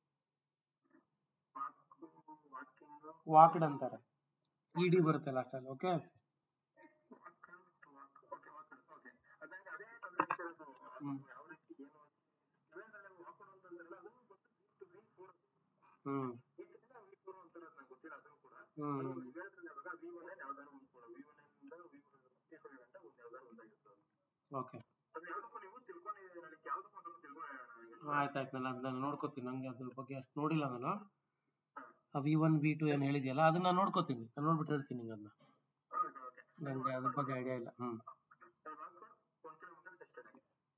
ವಾಕ್ ವಾಕಿಂಗ್ ವಾಕ್ಡ್ ಅಂತಾರೆ ಇ ಡಿ ಬರುತ್ತೆ ಲಾಸ್ಟಲ್ಲಿ okay walk walk okay walk okay ಅದಂಗೆ ಅದೇ ತಂದ್ರೆ ಅದು ಹ್ಮ್. ಯಾವ ರೀತಿ ಏನು ಇವೆಂಟ್ರಲ್ಲಿ ವಾಕ್ ಅಂತಂದ್ರಲ್ಲ ಅದು ಗೊತ್ತು ವಿ ಫೋರ್ ಹ್ಮ್ ಈ ತರ ವಿ ಫೋರ್ ಅಂತಾರೆ ನಂಗೆ ಗೊತ್ತಿಲ್ಲ ಅದನ್ನು ಕೂಡ ಹ್ಮ್ ಅದು ಇವೆಂಟ್ರಲ್ಲಿ ಯಾವಾಗ ವಿ ಒನ್ ಯಾವ್ದಾದ್ರು ಒಂದು ಕೂಡ ವಿ ಒನ್ ಇಂದ ವಿ ವಿ ಫೋರ್ ಗಂಟ ಒಂದು ಯಾವ್ದಾದ್ರು ಒಂದಾಗಿರ್ತದೆ ಓಕೆ ಅದು ಯಾವುದಕ್ಕೂ ನೀವು ತಿಳ್ಕೊಂಡಿದ್ದೀರಿ ನನಗೆ ಯಾವುದಕ್ಕೂ ಒಂದು ತಿಳ್ಕೊಳ್ಳೋಣ ಆಯ್ತು ಆಯ್ತು ನಾನು ಅದನ್ನ ನೋಡ್ಕೋತೀನಿ ನನಗೆ ಅದ್ರ ಬಗ್ಗೆ ಅಷ್ಟು ನೋಡಿಲ್ಲ ನಾನು ಹಾಂ ವಿ ಒನ್ ವಿ ಟು ಏನು ಹೇಳಿದೆಯಲ್ಲ ಅದನ್ನ ನಾನು ನೋಡ್ಕೋತೀನಿ ನಾನು ನೋಡ್ಬಿಟ್ಟು ಹೇಳ್ತೀನಿ ನಿಂಗೆ ಅದನ್ನ ಓಕೆ ಓಕೆ ನನಗೆ ಅದ್ರ ಬಗ್ಗೆ ಐಡಿಯಾ ಇಲ್ಲ ಹ್ಞೂ I walk one kilometre yesterday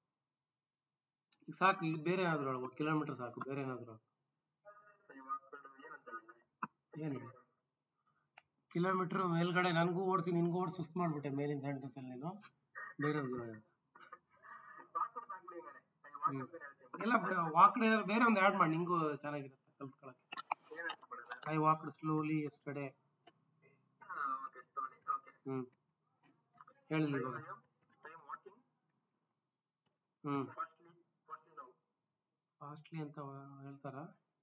ಈಗ ಸಾಕು ಈಗ ಬೇರೆ ಏನಾದ್ರು ಹೇಳು ಒಂದು ಕಿಲೋಮೀಟರ್ ಸಾಕು ಬೇರೆ ಏನಾದ್ರು ಐ ವಾಕ್ ಏನಂತ ಏನು ಕಿಲೋಮೀಟ್ರ್ ಮೇಲ್ಗಡೆ ನನಗೂ ಓಡಿಸಿ ನಿನಗೂ ಓಡಿಸಿ ಸುಸ್ತು ಮಾಡಿಬಿಟ್ಟೆ ಮೇಲಿನ ಸೆಂಟೆನ್ಸಲ್ಲಿ ನೀನು ಬೇರೆ ವಾಕ್ ಸಾಕ್ಬಿಡಿ ಮನೆ ಐ ವಾಕ್ ಅಂತ ಹೇಳ್ತೀನಿ ಎಲ್ಲ ವಾಕ್ಡ್ ಬೇರೆ ಒಂದು ಆ್ಯಡ್ ಮಾಡಿ ನಿಂಗೂ ಚೆನ್ನಾಗಿರುತ್ತೆ ಕಲ್ತ್ಕೊಳಕ್ಕೆ ಏನಂತ ಬಿಡೋಣ I walked slowly yesterday okay story okay ಹ್ಞೂ ಹೇಳಿಲ್ಲ I ಇವಾಗ am I am walking ಹ್ಞೂ fastly fastly now. ಕಾಸ್ಟ್ಲಿ ಅಂತ ಹೇಳ್ತಾರ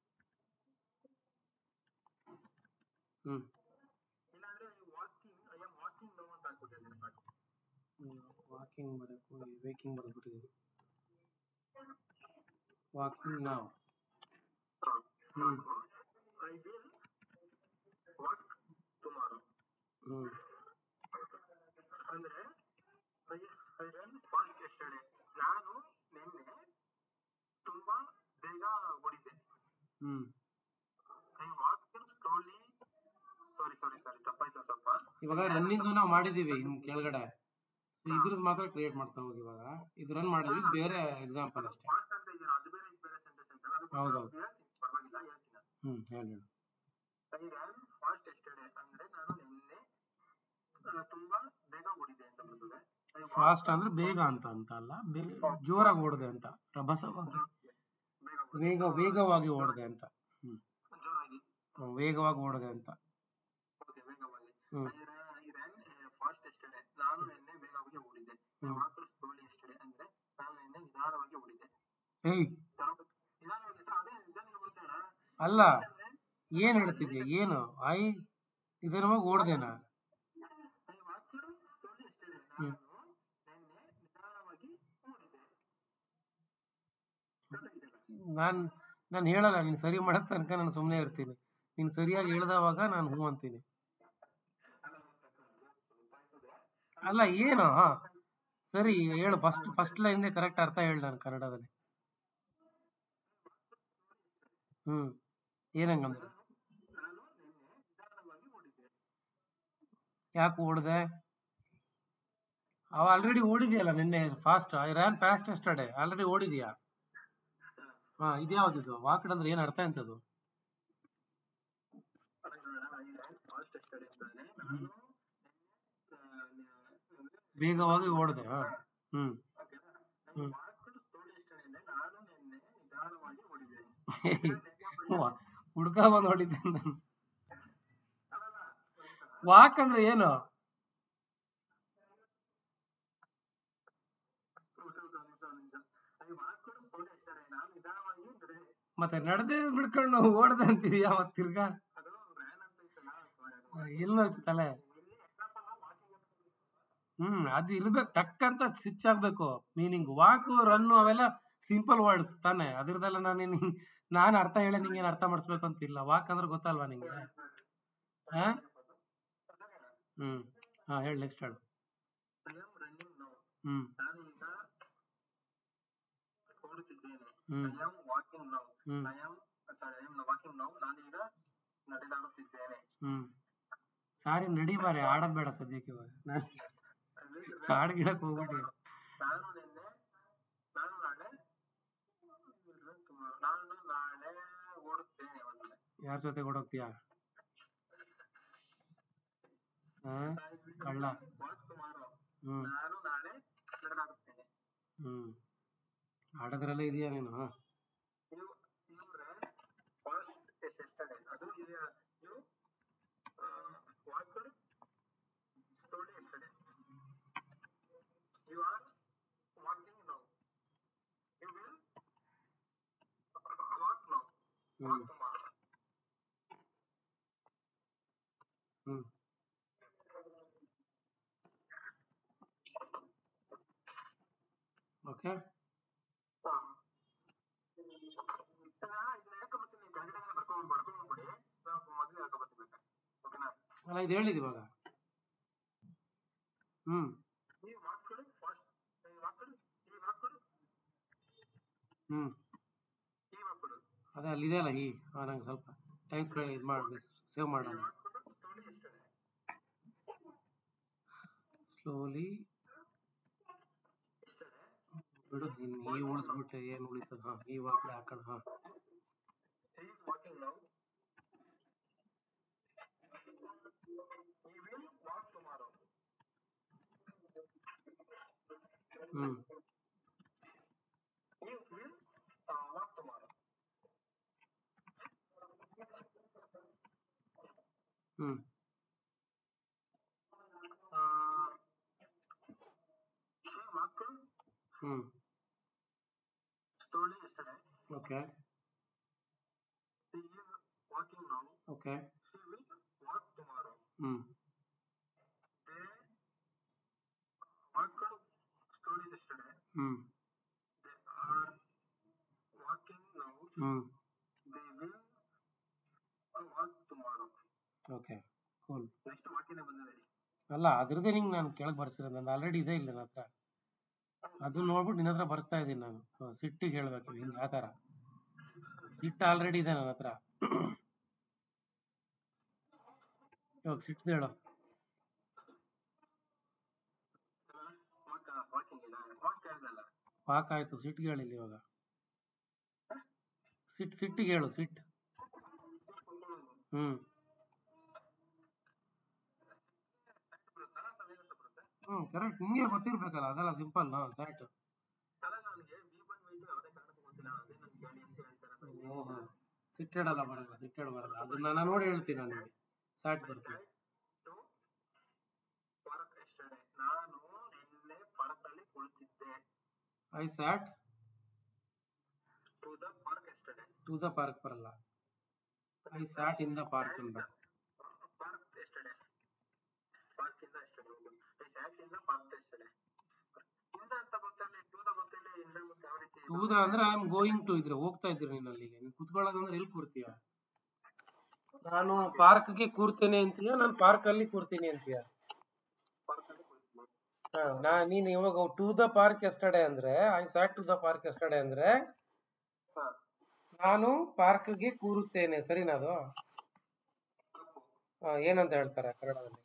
ಹ್ಞೂ ಇಲ್ಲಾಂದ್ರೆ walking I am walking now ಅಂತ ಹಾಕ್ಬಿಟ್ಟಿದ್ದೀನಿ ಸಾಕು ವಾಕಿಂಗ್ ಬರಬೇಕು ವೇಕಿಂಗ್ ಬರೆದ್ಬಿಟ್ಟಿದ್ದೀವಿ ವಾಕಿಂಗ್ ನಾವು ಹ್ಞೂ ಐ ವಿಲ್ ವಾಕ್ ಟುಮಾರೋ ಹ್ಞೂ ಅಂದ್ರೆ I I run fast yesterday ನಾನು ನಿನ್ನೆ ತುಂಬಾ ಬೇಗ ಓಡಿದ್ದೆ ಹ್ಞೂ I walk slowly sorry sorry sorry ತಪ್ಪಾಯ್ತು ಸ್ವಲ್ಪ ಇವಾಗ ರನ್ನಿಂಗ್ ನಾವು ಮಾಡಿದೀವಿ ಇನ್ ಕೆಳಗಡೆ ಇದ್ರದ್ದು ಮಾತ್ರ ಕ್ರಿಯೇಟ್ ಮಾಡ್ತಾ ಹೋಗಿ ಇವಾಗ ಇದು ರನ್ ಮಾಡಿದ್ವಿ ಬೇರೆ ಎಕ್ಸಾಂಪಲ್ ಅಷ್ಟೇ ಫಾಸ್ಟ್ ಅಂತ ಇದೆಯಲ್ಲ ಅದು ಬೇರೆ ಇದು ಬೇರೆ ಸೆಂಟೆನ್ಸ್ ಅಂತಲ್ಲ ಅದು ಹೌದೌದು. ಹೇಳ್ತೀನಿ ಪರವಾಗಿಲ್ಲ ಹೇಳ್ತೀನಿ ಹ್ಞೂ ಹೇಳಿ ಹೇಳಿ ಐ ರ್ಯಾನ್ ಫಾಸ್ಟ್ ಎಸ್ಟರ್ಡೇ ಅಂದ್ರೆ ನಾನು ನಿನ್ನೆ ಆ, ತುಂಬಾ ಬೇಗ ಓಡಿದೆ ಅಂತ ಬರ್ತದೆ I walked ಫಾಸ್ಟ್ ಅಂದ್ರೆ ಬೇಗ ಅಂತ ಅಂತ ಅಲ್ಲ ಬೇ ಜೋರಾಗಿ ಓಡಿದೆ ಅಂತ ರಭಸವಾಗಿ ಬೇಗ ಓಡಿದೆ. ವೇಗ ವೇಗವಾಗಿ ಓಡಿದೆ ಅಂತ ಹ್ಞೂ ಜೋರಾಗಿ ವೇಗವಾಗಿ ಓಡಿದೆ ಅಂತ ಓಕೆ ವೇಗವಾಗಿ ಹ್ಞೂ ಐ ರ್ಯಾನ್ ಫಾಸ್ಟ್ ಎಸ್ಟರ್ಡೇ ನಾನು ನಿನ್ನೆ ವೇಗವಾಗಿ ಓಡಿದೆ ಹ್ಮ್. ವಾಕ್ ಸ್ಲೋಲಿ ಎಸ್ಟರ್ಡೇ ಅಂದ್ರೆ ನಾನು ನಿನ್ನೆ ನಿಧಾನವಾಗಿ ಓಡಿದೆ ಏಯ್ ನಿಧಾನವಾಗಿ ಸರ್ ಅದೇ ನಿಧಾನವಾಗಿ ಓಡ್ತೇಣ ಅಲ್ಲ ಏನು ಹೇಳ್ತಿದ್ಯಾ ಏನು ಐ ಇದನ್ನ ಓಡ್ದೇನಾ I walk slowly yesterday hmm. ನಾನು ನಿನ್ನೆ ನಿಧಾನವಾಗಿ ಓಡಿದೆ ಗೊತ್ತಾಗಿದೆಯಲ್ಲ? ನಾನು ನಾನು ಹೇಳಲ್ಲ ನೀನು ಸರಿ ಮಾಡೋ ತನಕ ನಾನು ಸುಮ್ಮನೆ ಇರ್ತೀನಿ ನೀನು ಸರಿಯಾಗಿ ಹೇಳ್ದವಾಗ ನಾನು ಹ್ಞೂ ಅಂತೀನಿ ಅಲ್ಲ ಏನು ಹಾಂ ಸರಿ ಹೇಳು ಫಸ್ಟ್ ಫಸ್ಟ್ ಲೈನ್ದೇ ಕರೆಕ್ಟ್ ಅರ್ಥ ಹೇಳು ನಾನು ಕನ್ನಡದಲ್ಲಿ ಹ್ಞೂ ಏನಂಗಂದ್ರೆ ನಾನು ನಿನ್ನೆ ನಿಧಾನವಾಗಿ ಓಡಿದೆ ಯಾಕೆ ಓಡಿದೆ ಅವ ಆಲ್ರೆಡಿ ಓಡಿದೆಯಲ್ಲ ನಿನ್ನೆ fast I ran fast yesterday already ಓಡಿದ್ಯಾ ಹಾಂ ಇದ್ಯಾವ್ದಿದು ವಾಕಡ್ ಅಂದ್ರೆ ಏನು ಅರ್ಥ ಎಂತದು ಫಾಸ್ಟ್ ಎಸ್ಟರ್ಡೇ ಅಂತಾನೆ ನಾನು ಬೇಗವಾಗಿ ಓಡಿದೆ ಹಾಂ ಹ್ಞೂ ಓಕೆನಾ ವಾಕ್ ಸ್ಲೋಲಿ ಎಸ್ಟರ್ಡೇ ಅಂದ್ರೆ ನಾನು ನಿನ್ನೆ ನಿಧಾನವಾಗಿ ಓಡಿದೆ ಹುಡ್ಕ ಬಂದು ಹೊಡಿದ್ದೆ ನಾನು ಅಲ್ಲಲ್ಲ ವಾಕ್ ಅಂದ್ರೆ ಏನು ಅದು ವಾಕ್ ಸ್ಲೋಲಿ ಎಸ್ಟರ್ಡೇ ನಾನು ನಿಧಾನವಾಗಿ ನಡೆದೆ ಮತ್ತೆ ನಡೆದೇ ಬಿಡ್ಕೊಂಡು ಓಡ್ದೆ ಅಂತೀವಿ ಅವತ್ತು ತಿರ್ಗಾ ಅದು ರ್ಯಾನ್ ಅಂತ ಇತ್ತಲ್ಲ sorry, ಅದು ಎಲ್ಲೋಯ್ತು ತಲೆ ಇಲ್ಲಿ ಎಕ್ಸಾಂಪಲ್ ವಾಕಿಂಗ್ ಅಂತ ಹ್ಮ್ ಅದು ಇರ್ಬೇಕು ಟಕ್ ಅಂತ ಸ್ವಿಚ್ ಆಗ್ಬೇಕು ಮೀನಿಂಗ್ ವಾಕ್ ರನ್ನು ಅವೆಲ್ಲ ಸಿಂಪಲ್ ವರ್ಡ್ಸ್ ತಾನೆ ಅದ್ರದ್ದೆಲ್ಲ ನಾನು ನಾನು ಅರ್ಥ ಹೇಳಿ ನಿಂಗೆ ಅರ್ಥ ಮಾಡಿಸ್ಬೇಕು ಅಂತಿಲ್ಲ ವಾಕ್ ಅಂದ್ರೆ ಗೊತ್ತಲ್ವಾ ನಿಂಗೆ ಹಾ ಹ್ಮ್ ಹಾ ಹೇಳಿ ನೆಕ್ಸ್ಟ್ ಹೇಳು I am running now hmm ನಾನು ಈಗ ಓಡುತ್ತಿದ್ದೇನೆ hmm I am walking now hmm I am sorry I am walking now ನಾನೀಗ ನಡೆದಾಡುತ್ತಿದ್ದೇನೆ ಹ್ಮ್ ಸಾರಿ ನಡಿ ಮಾರೆ ಆಡೋದ್ ಬೇಡ ಸದ್ಯಕ್ಕೆ ಇವಾಗ ನಾನು ಹಾಡ್ ಗಿಡಕ್ ಹೋಗ್ಬಿಟ್ಟು ನಾನು ನಿನ್ನೆ ಓಡುತ್ತೇನೆ ಅವನನ್ನ ಯಾರ ಜೊತೆ ಓಡೋಗ್ತೀಯಾ ಹಾ ಕಳ್ಳ ವಾಕ್ ಟುಮಾರೋ ಹ್ಮ್ ನಾನು ನಾಳೆ ನಡೆದಾಡುತ್ತೇನೆ ಹ್ಮ್ ಆಡೋದ್ರಲ್ಲೇ ಇದೆಯಾ ನೀನು ನೀವು ಇವ್ರೆ ಫಾಸ್ಟ್ ಎಸ್ಟರ್ಡೇ ಅದು you walked slowly yesterday you are walking now you will walk now hmm walk tomorrow hmm okay ಹಾ ಇದನ್ನ ಹೇಳ್ಕೊಂಬತ್ತೀನಿ ಕೆಳಗಡೆ ಬರ್ಕೊಂಡ್ ಬರ್ಕೊಂಡ್ಬಿಡಿ ನಾವು ಮೊದಲು ಹೇಳ್ಕೊಂಬತ್ತೀನಿ ಓಕೆನಾ ಅಲ್ಲ ಇದು ಹೇಳಿದ್ ಇವಾಗ ಹ್ಮ್ ನೀವು ವಾಕ್ಡ್ ಫಾಸ್ಟ್ ವಾಕ್ಡ್ ಈ ವಾಕ್ಡ್ ಹ್ಮ್ ಈ ವಾಕ್ಡ್ ಅದೇ ಅಲ್ಲಿದೆ ಅಲ್ಲ ಈ ಹಾಂ ನಂಗೆ ಸ್ವಲ್ಪ ಟೈಮ್ ಸ್ಪೆಂಡ್ ಇದು ಮಾಡಿ ಸೇವ್ ಮಾಡೋಣ ಸ್ಲೋಲಿ ಬಿಡು ಇನ್ನು ಈ ಉಳಿಸ್ಬಿಟ್ರೆ ಏನು ಉಳಿತದ ಹಾಂ ಈ ವಾಕ್ಡೆ ಹಾಕೋಣ ಹಾಂ He is walking now. He will walk tomorrow. Hmm He will uh, walk tomorrow. Hmm Uh, she walked hmm slowly yesterday. Okay He is walking now. Okay She will walk tomorrow. Hmm They walked slowly yesterday. Hmm They are walking now. Hmm They will uh, walk tomorrow. Okay cool next ವಾಕ್ಯನೇ ಬಂದಿದೆ ಅಲ್ಲ ಅದ್ರದ್ದೇ ನಿಂಗೆ ನಾನು ಕೆಳಗೆ ಬರ್ಸಿರೋದು ನಂದು already ಇದೆ ಇಲ್ಲ ನನ್ನ ಹತ್ರ ಅದು ನೋಡ್ಬಿಟ್ಟು ನಿನ್ನ ಹತ್ರ ಬರ್ಸ್ತಾ ಇದ್ದೀನಿ ನಾನು ಹ್ಮ್, ಸಿಟ್ಟಿಗೆ ಹೇಳ್ಬೇಕು ಹಿಂಗೆ ಆ ಥರ ಸಿಟ್ಟು ಆಲ್ರೆಡಿ ಇದೆ ನನ್ನ ಹತ್ರ ಇವಾಗ ಸಿಟ್ಟು ಹೇಳು ವಾಕ್ ವಾಕಿಂಗ್ ಇಲ್ಲ ವಾಕ್ ಕೇಳ್ದಲ್ಲ ಪಾಕ್ ಆಯ್ತು ಸಿಟ್ಟಿಗೆ ಹೇಳಿಲ್ಲ ಇವಾಗ ಸಿಟ್ಟು ಸಿಟ್ಟಿಗೆ ಹೇಳು ಸಿಟ್ಟು ಹ್ಮ್ ಬರುತ್ತಾ ಸಮೀರಸ ಬರುತ್ತೆ ಹ್ಮ್ ಕರೆಕ್ಟ್ ನಿಂಗೆ ಗೊತ್ತಿರ್ಬೇಕಲ್ಲ ಅದೆಲ್ಲ ಸಿಂಪಲ್ ನಾ ಸ್ಯಾಟ್ ಅಲ್ಲ ನನಗೆ ಬಿ ಬೈ ವೈಟ್ ಯಾವುದೇ ಕಾರಣಕ್ಕೂ ಗೊತ್ತಿಲ್ಲ ಅದೇ ನನ್ಗೆ ಹೇಳಿ ಅಂತ ಹೇಳ್ತಾರೆ ಓಹೋ ಸಿಟ್ಟಿಡಲ್ಲ ಬರಲ್ಲ ಸಿಟ್ಟಿಡ್ ಬರಲ್ಲ ಅದನ್ನ ನಾನು ನೋಡಿ ಹೇಳ್ತೀನಿ ನಾನು ನಿಮಗೆ ಸ್ಯಾಟ್ ಬರ್ತೀನಿ ಟು ಪಾರ್ಕ್ ಎಸ್ಟರ್ಡೇ ನಾನು ನಿನ್ನೆ ಪಾರ್ಕಲ್ಲಿ ಕುಳಿತಿದ್ದೆ I sat to the park yesterday to the park ಬರಲ್ಲ I sat in the park ಅನ್ಬೇಕು ಪಾರ್ಕ್ ಎಸ್ಟರ್ಡೇ ಪಾರ್ಕ್ ಇಂದ yesterday I sat in the park yesterday ಇಂದ ಅಂತ ಗೊತ್ತಲ್ಲಿ ಟು ದ ಗೊತ್ತಿಲ್ಲ ಇಂದ ಮತ್ತೆ ಯಾವ ರೀತಿ ಟು ದ ಅಂದ್ರೆ ಐ ಆಮ್ ಗೋಯಿಂಗ್ ಟು ಇದ್ರೆ ಹೋಗ್ತಾ ಇದ್ರಿ ನೀನು ಅಲ್ಲಿಗೆ ನೀನು ಕುತ್ಕೊಳ್ಳೋದಂದ್ರೆ ಎಲ್ಲಿ ಕೂರ್ತೀಯ ನಾನು ಪಾರ್ಕ್ಗೆ ಕೂರ್ತೇನೆ ಅಂತೀಯ ನಾನು ಪಾರ್ಕಲ್ಲಿ ಕೂರ್ತೀನಿ ಅಂತೀಯ ಪಾರ್ಕಲ್ಲಿ ಕುಳಿತಿದ್ದೆ ಹಾ ನಾ ನೀನು ಇವಾಗ ಟು ದ ಪಾರ್ಕ್ ಎಸ್ಟರ್ಡೇ ಅಂದ್ರೆ I sat to the park yesterday ಅಂದ್ರೆ ಹಾ ನಾನು ಪಾರ್ಕ್ಗೆ ಕೂರುತ್ತೇನೆ ಸರಿನಾ ಅದು ತಪ್ಪು ಹಾ, ಏನಂತ ಹೇಳ್ತಾರೆ ಕನ್ನಡದಲ್ಲಿ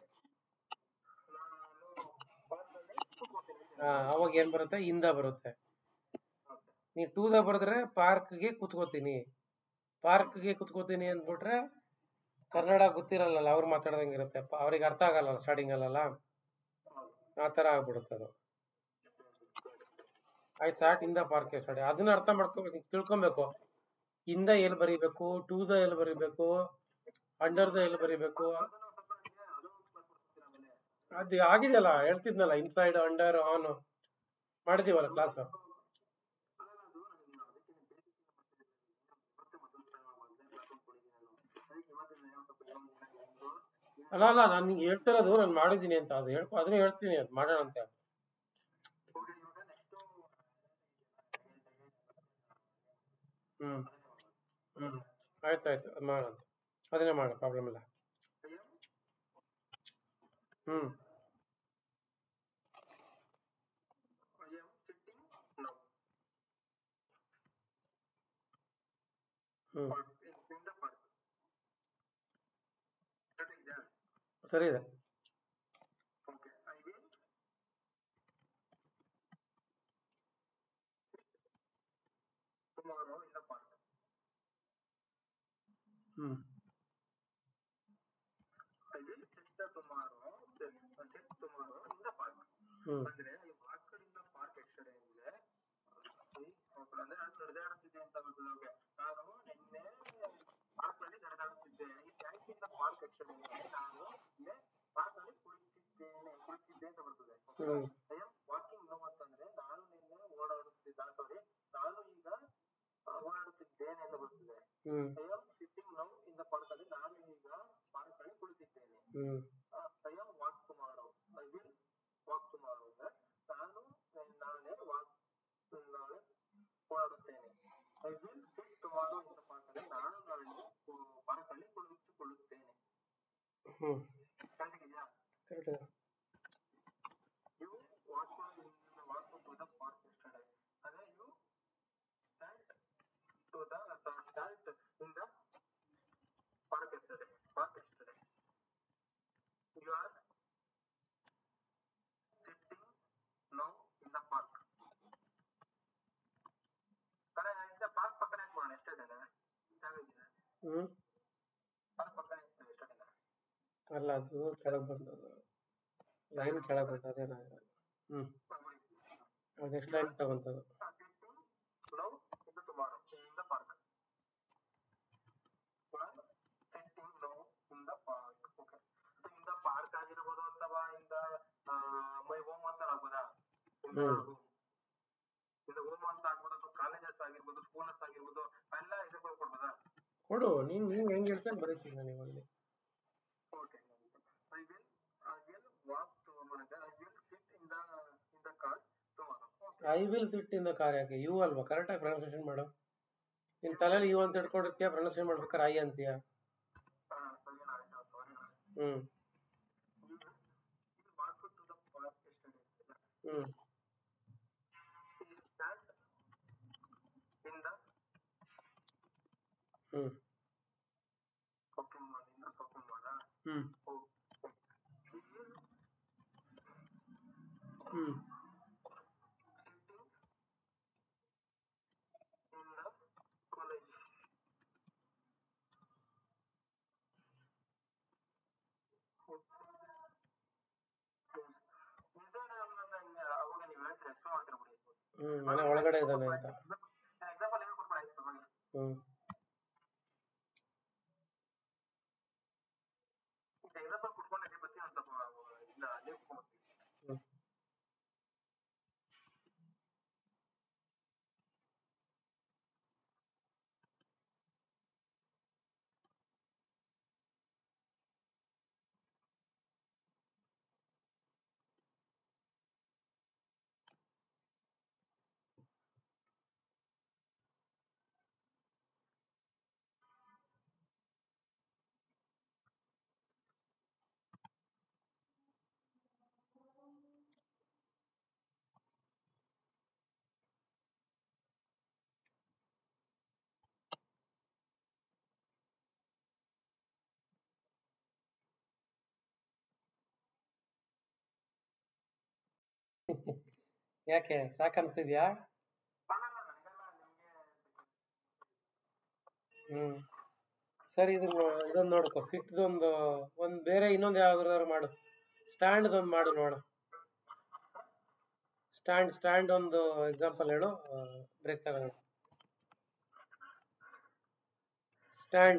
ನಾನು ಪಾರ್ಕಲ್ಲಿ ಕೂತ್ಕೊಳ್ತೀನಿ ಹಾ, ಅವಾಗ ಏನ್ ಬರುತ್ತೆ ಇಂದ ಬರುತ್ತೆ ಓಕೆ ನೀ ಟೂ ದ ಬರೆದ್ರೆ ಪಾರ್ಕ್ಗೆ ಕುತ್ಕೋತೀನಿ ಪಾರ್ಕ್ಗೆ ಕುತ್ಕೋತೀನಿ ಅಂದ್ಬಿಟ್ರೆ ಕನ್ನಡ ಗೊತ್ತಿರಲ್ಲ ಅವ್ರು ಮಾತಾಡ್ದಂಗೆ ಇರುತ್ತೆ ಪ- ಅವ್ರಿಗೆ ಅರ್ಥ ಆಗಲ್ಲ ಸ್ಟಾರ್ಟಿಂಗ್ ಅಲ್ಲಲ್ಲ ಹೌದು ಆ ಥರ ಆಗ್ಬಿಡುತ್ತೆ ಅದು I sat in the park study ಅದನ್ನ ಅರ್ಥ ಮಾಡ್ಕೋಬೇಕು ತಿಳ್ಕೊಬೇಕು ಇಂದ ಎಲ್ಲಿ ಬರಿಬೇಕು ಟೂ ದ ಎಲ್ಲಿ ಬರಿಬೇಕು ಅಂಡರ್ ದ ಎಲ್ಲಿ ಬರಿಬೇಕು ಅದನ್ನು ಸ್ವಲ್ಪ ನನಗೆ ಅದು ಕ್ಲಾಸ್ ಮಾಡ್ಕೊಡ್ತೀನಿ ಆಮೇಲೆ ಅದು ಆಗಿದೆಯಲ್ಲ ಹೇಳ್ತಿದ್ನಲ್ಲ ಇನ್ಸೈಡ್ ಅಂಡರ್ ಆನ್ ಮಾಡಿದೀವಲ್ಲ ಕ್ಲಾಸ್ ಅಲ್ಲ ಅದು ನನಗೆ ಅದಕ್ಕೆ ಬೇಸಿಕ್ ಮತ್ತೆ ಮೊದಲು ಮೊದಲನೇ ಕ್ಲಾಸ್ ಕೊಟ್ಟಿದ್ದೀನಿ ನಾನು ಅದಕ್ಕೆ ಇವತ್ತಿನ ಏನೋ ಸ್ವಲ್ಪ ಏನೋ ಒಂದು ಅಲ್ಲ ಅಲ್ಲ ನಾನು ನಿಂಗೆ ಹೇಳ್ತಿರೋದು ನಾನು ಮಾಡಿದ್ದೀನಿ ಅಂತ ಅದು ಹೇಳ್ಕೊ ಅದನ್ನ ಹೇಳ್ತೀನಿ ಅದು ಮಾಡೋಣ ಅಂತ ಓಕೆ ಇವಾಗ ನೆಕ್ಸ್ಟು ಹ್ಮ್ ಹ್ಮ್ ಆಯ್ತು ಆಯ್ತು ಅದು ಮಾಡೋಣ ಅದನ್ನೇ ಮಾಡ ಪ್ರಾಬ್ಲಮ್ ಇಲ್ಲ ಹ್ಮ್ I am sitting now hmm or in, in the park. Sitting there. ಸರಿ ಇದೆ Okay. I will tomorrow in the park. Hmm I will sit the tomorrow, sit tomorrow in the park. Hmm ಅಂದ್ರೆ ಈ walk in the park yesterday ಅಂದ್ರೆ ಈ ಅಂದ್ರೆ ನಾನು ನಡೆದಾಡುತ್ತಿದ್ದೆ ಅಂತ ಬರ್ತದೆ ಅವ್ರಿಗೆ. ನಾನು ನಿನ್ನೆ ಪಾರ್ಕ್ ನಲ್ಲಿ ನಡೆದಾಡುತ್ತಿದ್ದೆ ಈ tank in the park yesterday ಅಂದ್ರೆ ನಾನು ನಿನ್ನೆ ಪಾರ್ಕ್ ನಲ್ಲಿ ಕುಳಿತಿದ್ದೇನೆ ಕುಳಿತಿದ್ದೆ ಅಂತ ಬರ್ತದೆ hmm I am walking now ಅಂತಂದ್ರೆ ನಾನು ನಿನ್ನೆ ಓಡಾಡುತ್ತಿದ್ದ ಸಾರಿ ನಾನು ಈಗ ಆ, ಓಡಾಡುತ್ತಿದ್ದೇನೆ ಅಂತ ಬರ್ತದೆ hmm I am sitting now in the park ಅಲ್ಲಿ ನಾನು ಈಗ ಪಾರ್ಕ್ ನಲ್ಲಿ ಕುಳಿತಿದ್ದೇನೆ hmm I am walk tomorrow I will walk tomorrow ಅಂದ್ರೆ ನಾನು ನಾಳೆ ವಾಕ್ ನಾಳೆ ಓಡಾಡುತ್ತೇನೆ I will sit tomorrow in the park ಅಲ್ಲಿ ನಾನು ನಾಳೆ ಪಾರ್ಕ್ ಅಲ್ಲಿ ಕುಳಿತುಕೊಳ್ಳುತ್ತೇನೆ ಹ್ಮ್ ಕರೆಕ್ಟಿದೆಯಾ ಕರೆಕ್ಟ್ ಇದೆ you walk walk to the park yesterday ಅದೇ you stand to the stand in the park yesterday park yesterday you R sitting now in the park ಅರೆ ಇಂದ ಪಾರ್ಕ್ ಪಕ್ಕನೆ ಹಾಕೋಣ ಎಸ್ಟರ್ಡೇನ ಚೆನ್ನಾಗಿದೆ ಹ್ಮ್ ಪಾರ್ಕ್ ಪಕ್ಕನೆ ಇರ್ತದೆ ಎಸ್ಟರ್ಡೇನ ಅಲ್ಲ ಅದು ಕೆಳಗೆ ಬಂದದ್ದು ಲೈನ್ ಕೆಳಗೆ ಬಂತು ಅದೇನ ಹ್ಮ್ ಅದೆಷ್ಟು ಲೈನ್ ತಗೊಂತದು sitting now in the tomorrow in the park. One sitting now in the park. Okay. So in the park ಆಗಿರ್ಬೋದು ಅಥವಾ in the ಮೈ ಹೋಮ್ ಅಂತ ಆಗ್ಬೋದಾ in the hmm. home. in the home ಅಂತ ಆಗ್ಬೋದು ಅಥವಾ colleges ಆಗಿರ್ಬೋದು ಸ್ಕೂಲಸ್ ಆಗಿರ್ಬೋದು ಎಲ್ಲ ಇದಕ್ಕೆ ಕೊಡ್ಬೋದಾ ಕೊಡು ನೀನ್ ನೀನ್ ಹೆಂಗ್ ಹೇಳ್ತೇನೆ ಬರೀತೀನಿ ನಾನು ಇವಾಗ okay I will I will walk tomorrow I will sit in the in the car tomorrow okay I will sit in the car ಯಾಕೆ ಯು ಅಲ್ವಾ ಕರೆಕ್ಟಾಗಿ ಪ್ರೊನೌನ್ಸಿಯೇಷನ್ ಮಾಡು ನಿನ್ ತಲೆಯಲ್ಲಿ ಯು ಅಂತ ಇಟ್ಕೊಂಡಿರ್ತೀಯ ಪ್ರೊನೌನ್ಸಿಯೇಷನ್ ಮಾಡ್ಬೇಕಾರೆ ಐ ಅಂತೀಯ ಹಾಂ ಸರಿ ಆಯ್ತು ಸಾರಿ ಹ್ಮ್ you you walk to the park yesterday. Hmm You stand in the hmm shopping mall, in the shopping mall. huh? Hmm Oh, he is hmm sitting in the college. Inside ಅನ್ನೋದನ್ನ ಅವಾಗ ನೀವು ಹೇಳ್ತೀರಾ explain ಮಾಡ್ತೀರಾ ಬಿಡಿ ಹ್ಮ್ ಮನೆ ಒಳಗಡೆ ಇದ್ದಾನೆ ಅಂತ ಎಕ್ಸಾಂಪಲ್ ಏನು ಕೊಡ್ಬೇಡ ಆಯ್ತು ಅವಾಗ ಹ್ಮ್ ಎಕ್ಸಾಂಪಲ್ ಕೊಡ್ಕೊಂಡು ಅದೇ ಬರ್ತೀನಿ ಅಂತ ಇಲ್ಲ ಅಲ್ಲೇ ಕುತ್ಕೊಂಡ್ಬಿಡ್ತೀನಿ ಹ್ಮ್ ಯಾಕೆ ಸಾಕನ್ಸ್ತಿದ್ಯಾ ಹ್ಮ್ ಸರಿ ಇದು ಇದೊಂದು ನೋಡ್ಕೊ ಸಿಟ್ದೊಂದು ಒಂದ್ ಬೇರೆ ಇನ್ನೊಂದು ಯಾವ್ದಾದ್ರು ಮಾಡು ಸ್ಟ್ಯಾಂಡ್ ಒಂದು ಮಾಡು ನೋಡು ಸ್ಟ್ಯಾಂಡ್ ಸ್ಟ್ಯಾಂಡ್ ಒಂದು ಎಕ್ಸಾಂಪಲ್ ಹೇಳು ಬ್ರೇಕ್ ತಗೊಳ್ಳೋಣ ಸ್ಟ್ಯಾಂಡ್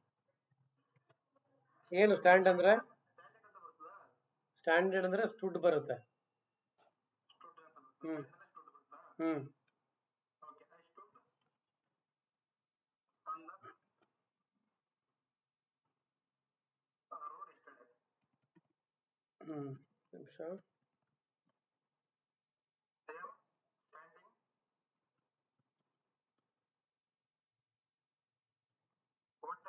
ಏನು ಸ್ಟ್ಯಾಂಡ್ ಅಂದ್ರೆ ಸ್ಟ್ಯಾಂಡರ್ಡ್ ಅಂದ್ರೆ ಸ್ಟುಡ್ ಬರುತ್ತೆ ಹ್ಮ್ ಹ್ಮ್ Okay, I stood on the uh, road yesterday. ಹ್ಮ್ ನಿಮಿಷ I am standing hotel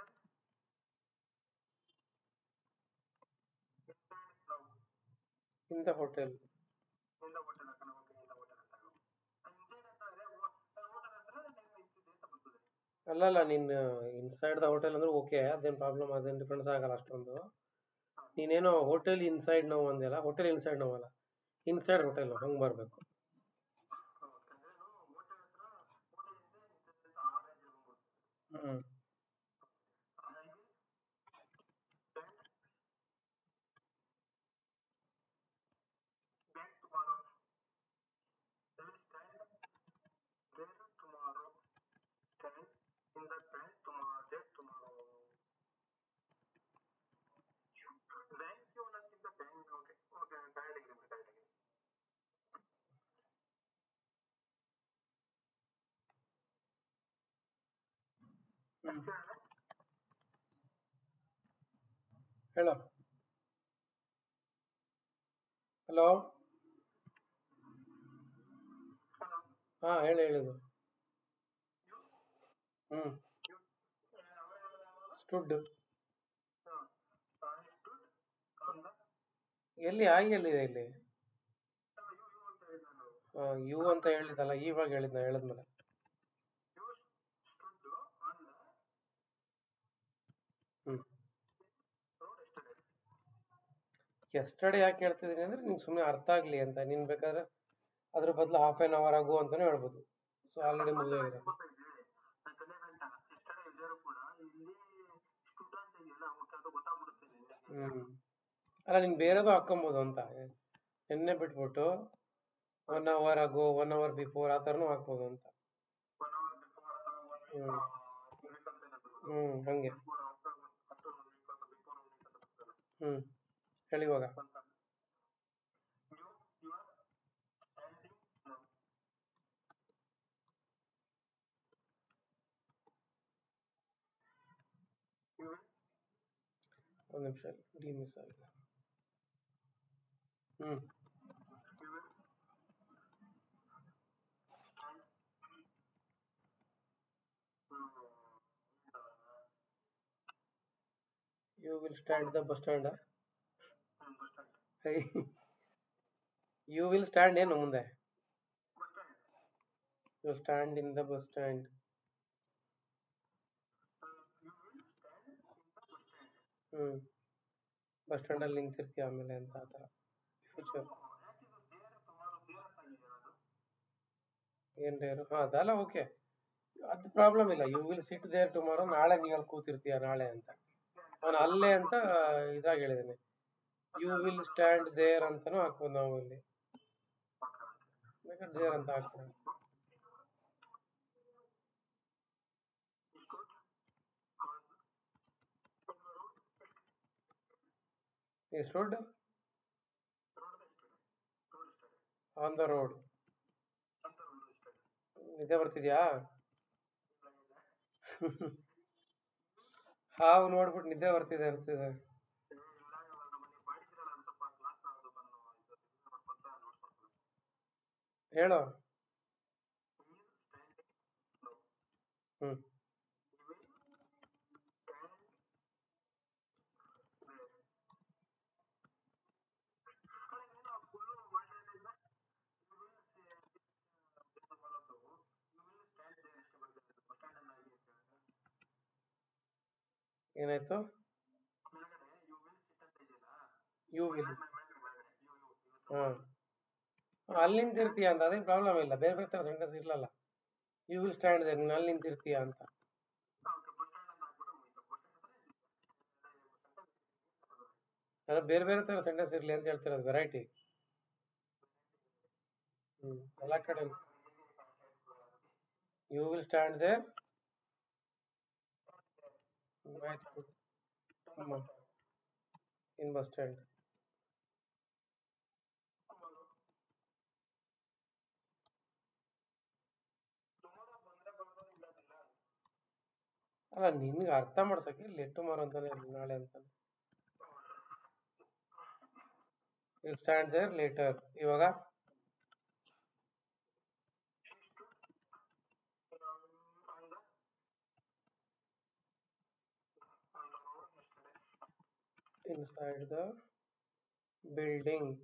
inside now in the hotel in the hotel ಅಂತ ಓಕೆ in the hotel ಅಂತ inside ಅಂತ ಅಂದ್ರೆ ಹೋಟೆಲ್ ಅಂದ್ರೆ ನೀವು ಇರ್ತಿದ್ದೆ ಅಂತ ಬರ್ತದೆ ಅಲ್ಲಲ್ಲ ನೀನ್ ಇನ್ಸೈಡ್ ದ ಹೋಟೆಲ್ ಅಂದ್ರೆ ಓಕೆ ಅದೇನು ಪ್ರಾಬ್ಲಮ್ ಅದೇನು ಡಿಫ್ರೆನ್ಸ್ ಆಗಲ್ಲ ಅಷ್ಟೊಂದು ನೀನೇನೋ ಹೋಟೆಲ್ ಇನ್ಸೈಡ್ ನೋವು ಅಂದೆಲ್ಲ ಹೋಟೆಲ್ ಇನ್ಸೈಡ್ ನೋವಲ್ಲ ಇನ್ಸೈಡ್ ಹೋಟೆಲ್ ಹಂಗೆ ಬರಬೇಕು ಓಕೆ ಅಂದ್ರೆ ಹೋಟೆಲ್ ಹತ್ರ ಹೋಟೆಲ್ ಇದೆ inside orange room hmm I hmm ಎಷ್ಟು ಹೇಳಿದೆ ಹೇಳು ಹಲೋ ಹಲೋ ಹಾ ಹೇಳಿ ಹೇಳಿದು ಹ್ಮ್ ಸ್ಟುಡ್ ಎಲ್ಲಿ ಆಗಿ ಎಲ್ಲಿದೆ ಇಲ್ಲಿ ಯು ಅಂತ ಹೇಳಿದಲ್ಲ ಇವಾಗ ಹೇಳಿದ್ ನಾ ಹೇಳಿದ್ಮೇಲೆ ಹ್ಮ್ ಎಸ್ಟರ್ಡೇ ಯಾಕೆ ಹೇಳ್ತಿದ್ದೀನಿ ಅಂದ್ರೆ ನಿಂಗೆ ಸುಮ್ಮನೆ ಅರ್ಥ ಆಗ್ಲಿ ಅಂತ ನೀನ್ ಬೇಕಾದ್ರೆ ಅದ್ರ ಬದಲು ಹಾಫ್ ಆನ್ ಅವರ್ ಆಗು ಅಂತಾನೆ ಹೇಳ್ಬೋದು ಸೊ ಆಲ್ರೆಡಿ ಮುಗಿದೋಗಿದೆ ಹ್ಮ್ ಅಲ್ಲ ನೀನ್ ಬೇರೆದು ಹಾಕೊಬೋದು ಅಂತ ಎಣ್ಣೆ ಬಿಟ್ಬಿಟ್ಟು ಒನ್ ಅವರ್ ಆಗು ಒನ್ ಅವರ್ ಬಿಫೋರ್ ಆ ಥರನೂ ಹಾಕ್ಬೋದು ಅಂತ ಹ್ಮ್ ಹ್ಮ್ ಹಂಗೆ ಹ್ಮ್ ಹೇಳಿ ಇವಾಗ ಒಂದು ನಿಮಿಷ ಡಿ ಮಿಸ್ ಆಗಿಲ್ಲ hmm you will stand the bus stand you will stand ಏನು ಮುಂದೆ you stand in the bus stand hmm bus stand ಅಲ್ಲಿ ನಿಂತಿರ್ತೀಯ ಆಮೇಲೆ ಅಂತ ಆ ಥರ ಫ್ಯೂಚರ್ ಏನ್ ಡೇರು ಹಾ ಅದಲ್ಲ ಓಕೆ ಅದು ಪ್ರಾಬ್ಲಮ್ ಇಲ್ಲ you will sit there tomorrow ನಾಳೆ ನೀವು ಅಲ್ಲಿ ಕೂತಿರ್ತೀಯ ನಾಳೆ ಅಂತ ನಾನು ಅಲ್ಲೇ ಅಂತ ಇದಾಗಿ ಹೇಳಿದ್ದೇನೆ ಯು ವಿಲ್ ಸ್ಟ್ಯಾಂಡ್ ದೇರ್ ಅಂತಾನು ಹಾಕ್ಬೋದು ನಾವು ಇಲ್ಲಿ ಬೇಕಾದ್ರೆ ದೇರ್ ಅಂತ ಹಾಕ್ಬೋದು ಎಷ್ಟು ರೋಡ್ ಆನ್ ದ ರೋಡ್ ನಿದ್ದೆ ಬರ್ತಿದ್ಯಾ ಹಾವು ನೋಡ್ಬಿಟ್ಟು ನಿದ್ದೆ ಬರ್ತಿದೆ ಅನ್ಸ್ತಿದೆ ಹೇಳು ಹ್ಮ್ ಏನಾಯ್ತು ಯು ವಿಲ್ ಹಾ ಅಲ್ಲಿ ನಿಂತಿರ್ತೀಯ ಅಂತ ಅದೇನು ಪ್ರಾಬ್ಲಮ್ ಇಲ್ಲ ಬೇರೆ ಬೇರೆ ಥರ ಸೆಂಟೆನ್ಸ್ ಇರಲ್ಲ ಯು ವಿಲ್ ಸ್ಟ್ಯಾಂಡ್ ದೇರ್ ನೀನು ಅಲ್ಲಿ ನಿಂತಿರ್ತೀಯ ಅಂತ ಅಲ್ಲ ಬೇರೆ ಬೇರೆ ಥರ ಸೆಂಟೆನ್ಸ್ ಇರಲಿ ಅಂತ ಹೇಳ್ತಿರೋದು ವೆರೈಟಿ ಹ್ಮ್ ಎಲ್ಲ ಕಡೆ you will stand there in bus stand ಅಲ್ಲ ನಿನ್ಗೆ ಅರ್ಥ ಮಾಡ್ಸಕ್ಕೆ ಲೆಟ್ ಟುಮಾರೋ ಅಂತಾನೆ ಇರ್ಲಿ, ನಾಳೆ ಅಂತಾನೆ ವಿಲ್ ಸ್ಟ್ಯಾಂಡ್ ದೇರ್ ಲೇಟರ್ ಇವಾಗ inside the building.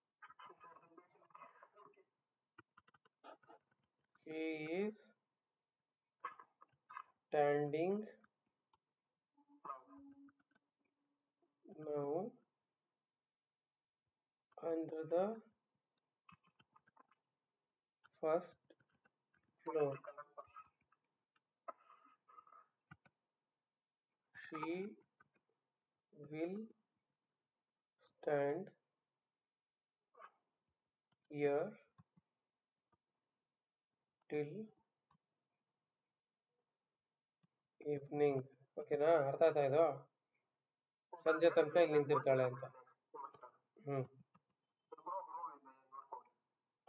He is standing now under the first floor. She will stand here till evening ಓಕೆನಾ ಅರ್ಥ ಆಯ್ತಾ ಇದು ಸಂಜೆ ತನಕ ಇಲ್ಲಿ ನಿಂತಿರ್ತಾಳೆ ಅಂತ hmm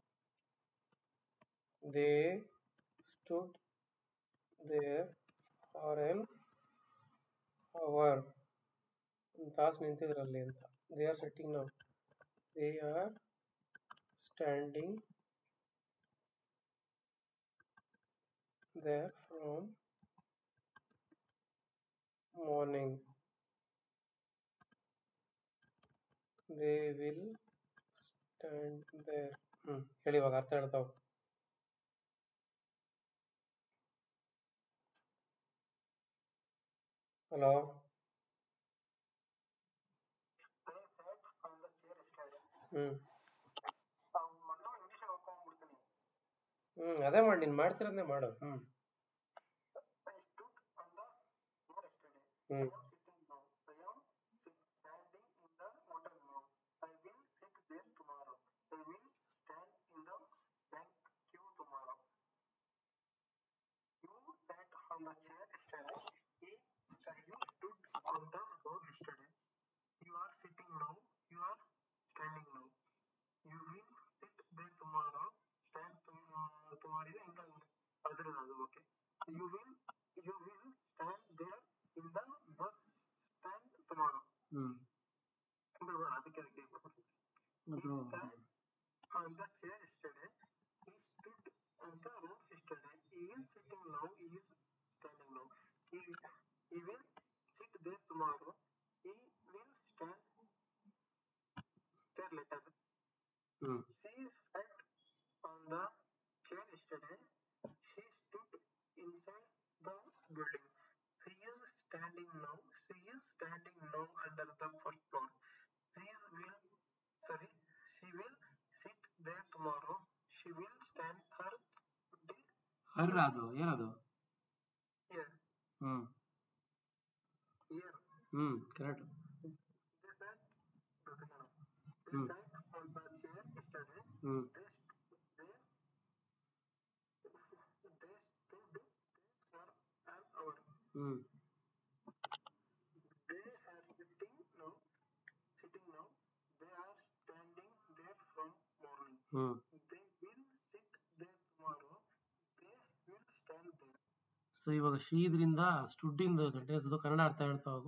they stood there are an hour ಒಂದು ತಾಸು ನಿಂತಿದ್ರಲ್ಲಿ ಅಂತ ದೇ ಆರ್ ಸೆಟ್ಟಿಂಗ್ ನಾವು they are standing there from morning they will stand there hmm ಹೇಳಿ ಇವಾಗ ಅರ್ಥ ಹೇಳ್ತಾವ hello They sat on the chair yesterday. Hmm ಅವ್ನು ಮೊದಲು ಇಂಗ್ಲೀಷ್ ಓದ್ಕೊಂಡ್ಬಿಡ್ತೀನಿ ಹ್ಮ್ ಅದೇ ಮಾಡಿ ನೀನ್ ಮಾಡ್ತಿರೋದನ್ನೇ ಮಾಡು ಹ್ಮ್ I stood on the floor yesterday. Hmm I am sitting now. I am sit- standing in the hotel now. I will sit there tomorrow. I will stand in the bank queue tomorrow. You sat on the chair yesterday. He, uh, you stood on the floor yesterday. You are sitting now. You are standing now. You will sit there tomorrow. Stand tomorrow. tomorrow is in the other okay. You will you will stand there in the bus stand tomorrow. ಹ್ಮ್ ಅಂದ್ರೆ ಬೇಡ, ಅದಕ್ಕೆ ಅದಕ್ಕೆ ಕೊಡ್ತೀನಿ. ಅದು on the chair yesterday. He stood on the road yesterday. He is sitting now. He is standing now. He, he will sit there tomorrow. He will stand there later. Hmm She sat on the chair yesterday. She stood inside the building. She is standing now. She is standing now under the first floor. She will, sorry, she will sit there tomorrow. She will stand her day ಹರ್ರ ಅದು ಏನದು here. Hmm Here. Hmm correct They sat, they Hmm. sat on the chair yesterday. Hmm They, they, they stood there for an hour. Hmm They are sitting now. Sitting now. They are standing there from morning. Hmm They will sit there tomorrow. They will stand there. So ಇವಾಗ ಶೀದ್ರಿಂದ ಸ್ಟುಡ್ಡಿಂದ sentence Kannada ಅರ್ಥ ಹೇಳ್ತಾ ಹೋಗು